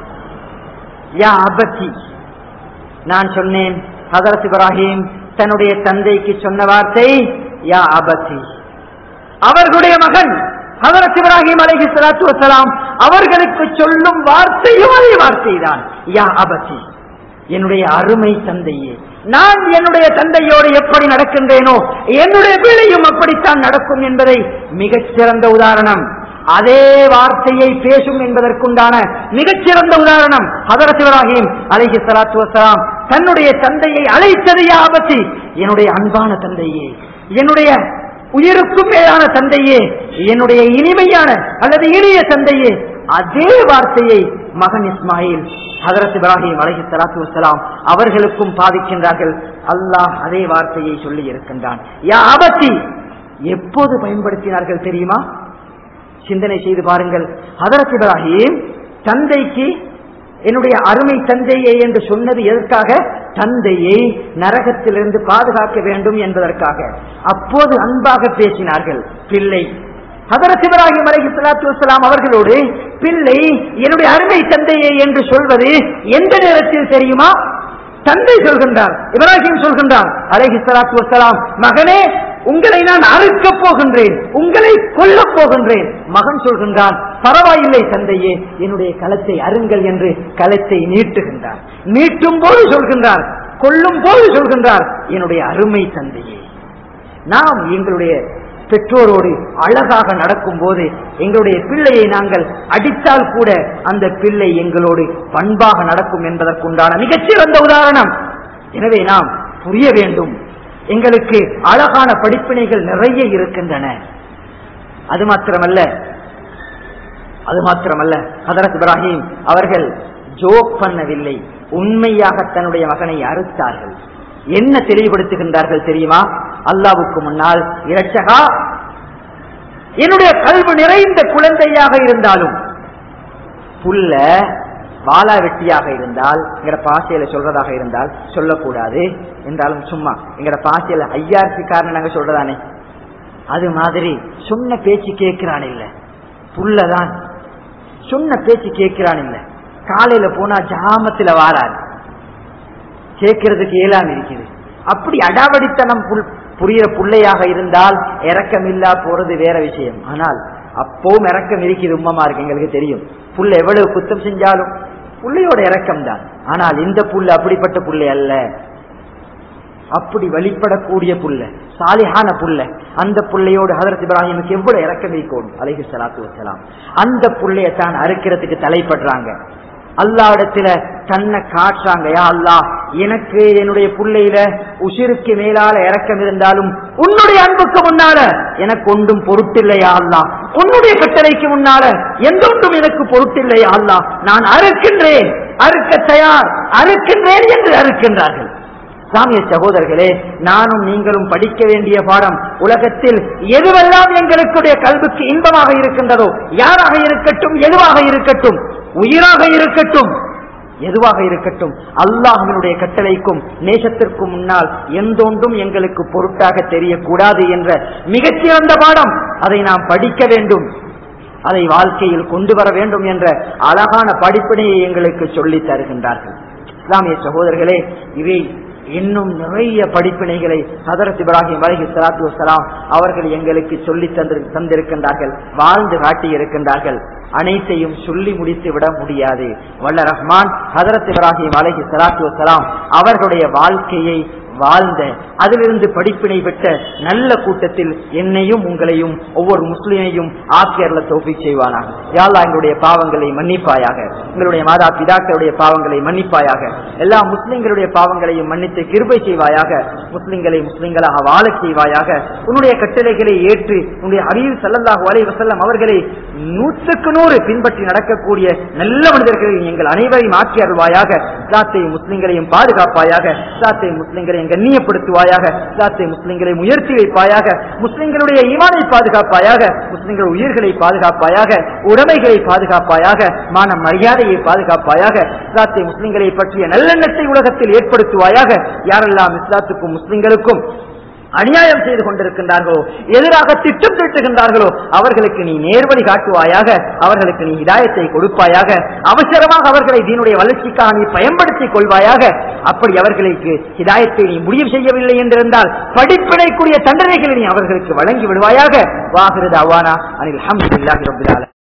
யா அபத்தி நான் சொன்னேன் ஹதரத் இப்ராஹிம் தன்னுடைய தந்தைக்கு சொன்ன வார்த்தை யா அபத்தி அவர்களுடைய மகன் ஹதரத் இப்ராஹிம் அலைஹி ஸலாத்து வஸலாம் அவர்களுக்கு சொல்லும் வார்த்தையும் அதே வார்த்தைதான் யா அபதி என்னுடைய அருமை தந்தையே நான் என்னுடைய தந்தையோடு எப்படி நடக்கின்றேனோ என்னுடைய பிள்ளையும் அப்படித்தான் நடக்கும் என்பதை மிகச் சிறந்த உதாரணம் அதே வார்த்தையை பேசும் என்பதற்குண்டான மிகச்சிறந்த உதாரணம் ஹதரத் இப்ராஹிம் அலைஹி ஸலாத்து வஸலாம் தன்னுடைய தந்தையை அழைத்தது யா அபதி என்னுடைய அன்பான தந்தையே என்னுடைய உயிருக்கும் மேலான தந்தையே என்னுடைய இனிமையான அல்லது இனிய தந்தையே அதே வார்த்தையை மகன் இஸ்மாயில் ஹதரத் இப்ராஹிம் அலஹி சலாத்து வசலாம் அவர்களுக்கும் பாதிக்கின்றார்கள் அல்லாஹ் அதே வார்த்தையை சொல்லி இருக்கின்றான் யா ஆபத்தி எப்போது பயன்படுத்தினார்கள் தெரியுமா சிந்தனை செய்து பாருங்கள் ஹதரத் இப்ராஹிம் தந்தைக்கு என்னுடைய அருமை தந்தையே என்று சொன்னது எதற்காக தந்தையை நரகத்திலிருந்து பாதுகாக்க வேண்டும் என்பதற்காக அப்போது அன்பாக பேசினார்கள் பிள்ளை ஹதரத் இப்ராஹிம் அலைஹி ஸலாத்து வஸலாம் அவர்களோடு பிள்ளை என்னுடைய அருமை தந்தையே என்று சொல்வது எந்த நேரத்தில் தெரியுமா தந்தை சொல்கின்றார் இப்ராஹிம் சொல்கின்றார் அலைஹி ஸலாத்து வஸலாம் மகனே உங்களை நான் அறுக்கப் போகின்றேன் உங்களை கொல்லப் போகின்றேன் மகன் சொல்கின்றான் பரவாயில்லை தந்தையே என்னுடைய களத்தை அருங்கள் என்று களத்தை நீட்டுகின்றார் நீட்டும் போது சொல்கின்றார் கொல்லும் போது சொல்கின்றார் என்னுடைய அருமை தந்தையே நாம் எங்களுடைய பெற்றோரோடு அழகாக நடக்கும் போது எங்களுடைய பிள்ளையை நாங்கள் அடித்தால் கூட அந்த பிள்ளை எங்களோடு பண்பாக நடக்கும் என்பதற்குண்டான மிகச்சிறந்த உதாரணம் எனவே நாம் புரிய வேண்டும் எங்களுக்கு அழகான படிப்பினைகள் நிறைய இருக்கின்றன அது மாத்திரமல்ல அது மாத்திரமல்ல ஹதரத் இப்ராஹிம் அவர்கள் ஜோக் பண்ணவில்லை உண்மையாக தன்னுடைய மகனை அறுத்தார்கள் என்ன தெளிவுபடுத்துகின்றார்கள் தெரியுமா அல்லாவுக்கு முன்னால் இரட்சகா என்னுடைய கல்வி நிறைந்த குழந்தையாக இருந்தாலும் புல்ல வாலா வெட்டியாக இருந்தால் எங்கட பாசையில சொல்றதாக இருந்தால் சொல்லக்கூடாது என்றாலும் சும்மா எங்கட பாசையில ஐயாயிரத்தி காரணம் நாங்க சொல்றதானே அது மாதிரி சொன்ன பேச்சு கேட்கிறான் இல்ல புல்லதான் சொன்ன பேச்சு கேட்கிறான் இல்ல காலையில போனா ஜாமத்துல வாராது கேட்கறதுக்கு இயலாம இருக்குது அப்படி அடாவடித்தனம் புல் புரியிற புள்ளையாக இருந்தால் இறக்கமில்லா போறது வேற விஷயம் ஆனால் அப்பவும் இறக்கம் இருக்குது உம்மமா இருக்கு எங்களுக்கு தெரியும் புள்ள எவ்வளவு குத்தம் செஞ்சாலும் புள்ளையோட இறக்கம் தான் ஆனால் இந்த புள்ள அப்படிப்பட்ட புள்ளை அல்ல அப்படி வழிபடக்கூடிய புள்ள சாலிஹான புள்ள அந்த புள்ளையோடு ஹதரத் இப்ராஹிமுக்கு எவ்வளவு இறக்கம் இருக்கணும் அலைஹி ஸலாத்து வஸலாம் அந்த புள்ளைய தான் அறுக்கிறதுக்கு தலைப்படுறாங்க அல்லாவிடத்துல தன்னை காட்டுறாங்க யா அல்லாஹ் எனக்கு என்னுடைய புள்ளையில உசிருக்கு மேலால இறக்கம் இருந்தாலும் உன்னுடைய அன்புக்கு முன்னால எனக்கு ஒன்றும் பொருட்டில்லையா அல்லா உன்னுடைய கட்டளைக்கு முன்னால எந்த ஒன்றும் எனக்கு பொருட்டில்லையா அல்லா நான் அறுக்கின்றேன் அறுக்க தயார் அறுக்கின்றேன் என்று அறுக்கின்றார்கள் சாமிய சகோதரர்களே நானும் நீங்களும் படிக்க வேண்டிய பாடம் உலகத்தில் எதுவெல்லாம் எங்களுடைய கல்விக்கு இன்பமாக இருக்கின்றதோ யாராக இருக்கட்டும் எதுவாக இருக்கட்டும் உயிராக இருக்கட்டும் எதுவாக இருக்கட்டும் அல்லாஹினுடைய கட்டளைக்கும் நேசத்திற்கும் முன்னால் எந்தொன்றும் எங்களுக்கு பொருட்டாக தெரியக்கூடாது என்ற மிகச்சிறந்த பாடம் அதை நாம் படிக்க வேண்டும் அதை வாழ்க்கையில் கொண்டு வர வேண்டும் என்ற அழகான படிப்பினையை எங்களுக்கு சொல்லித் தருகின்றார்கள் இஸ்லாமிய சகோதரர்களே இவை இன்னும் நிறைய படிப்பினைகளை ஹதரத் இப்ராஹிம் அலஹி சலாத்து வசலாம் அவர்கள் எங்களுக்கு சொல்லி தந்து தந்திருக்கின்றார்கள் வாழ்ந்து காட்டி இருக்கின்றார்கள் அனைத்தையும் சொல்லி முடித்து விட முடியாது வல்ல ரஹ்மான் ஹதரத் இப்ராஹிம் அலஹி சலாத்து வசலாம் அவர்களுடைய வாழ்க்கையை வாழ்ந்த அதிலிருந்து படிப்பினை பெற்ற நல்ல கூட்டத்தில் என்னையும் உங்களையும் ஒவ்வொரு முஸ்லிமையும் ஆக்கியர்ல தோப்பி செய்வானாக யாழ்லா எங்களுடைய பாவங்களை மன்னிப்பாயாக எங்களுடைய மாதா பிதாக்களுடைய பாவங்களை மன்னிப்பாயாக எல்லா முஸ்லிம்களுடைய பாவங்களையும் மன்னித்து கிருபை செய்வாயாக முஸ்லிம்களை முஸ்லிம்களாக வாழச் செய்வாயாக உன்னுடைய கட்டளைகளை ஏற்று உன்னுடைய அறிவு செல்லல்லாஹு அலை வசல்லம் அவர்களை நூற்றுக்கு நூறு பின்பற்றி நடக்கக்கூடிய நல்ல மனிதர்களை எங்கள் அனைவரையும் ஆக்கி அருள்வாயாக இஸ்லாத்தையும் முஸ்லிம்களையும் பாதுகாப்பாயாக இஸ்லாத்தையும் முஸ்லிம்களையும் கண்ணியப்படுத்துவாயாக இஸ்லாத்தை முஸ்லிம்களை உயர்த்தி வைப்பாயாக முஸ்லிம்களுடைய ஈமானை பாதுகாப்பாயாக முஸ்லிம்கள் உயிர்களை பாதுகாப்பாயாக உடைமைகளை பாதுகாப்பாயாக மான மரியாதையை பாதுகாப்பாயாக இஸ்லாத்தை முஸ்லிம்களை பற்றிய நல்லெண்ணத்தை உலகத்தில் ஏற்படுத்துவாயாக யாரெல்லாம் இஸ்லாத்துக்கும் முஸ்லிம்களுக்கும் அநியாயம் செய்து கொண்டிருக்கின்றார்களோ எதிராக திட்டம் தீட்டுகின்றார்களோ அவர்களுக்கு நீ நேர்வழி காட்டுவாயாக அவர்களுக்கு நீ ஹிதாயத்தை கொடுப்பாயாக அவசரமாக அவர்களை தீனுடைய வளர்ச்சிக்காக நீ பயன்படுத்திக் கொள்வாயாக அப்படி அவர்களுக்கு ஹிதாயத்தை நீ முடிவு செய்யவில்லை என்றிருந்தால் படிப்பினைக்குரிய தண்டனைகளை நீ அவர்களுக்கு வழங்கி விடுவாயாக வாகிறது அவானா அனில் அஹமதுல்லாஹி ரபில்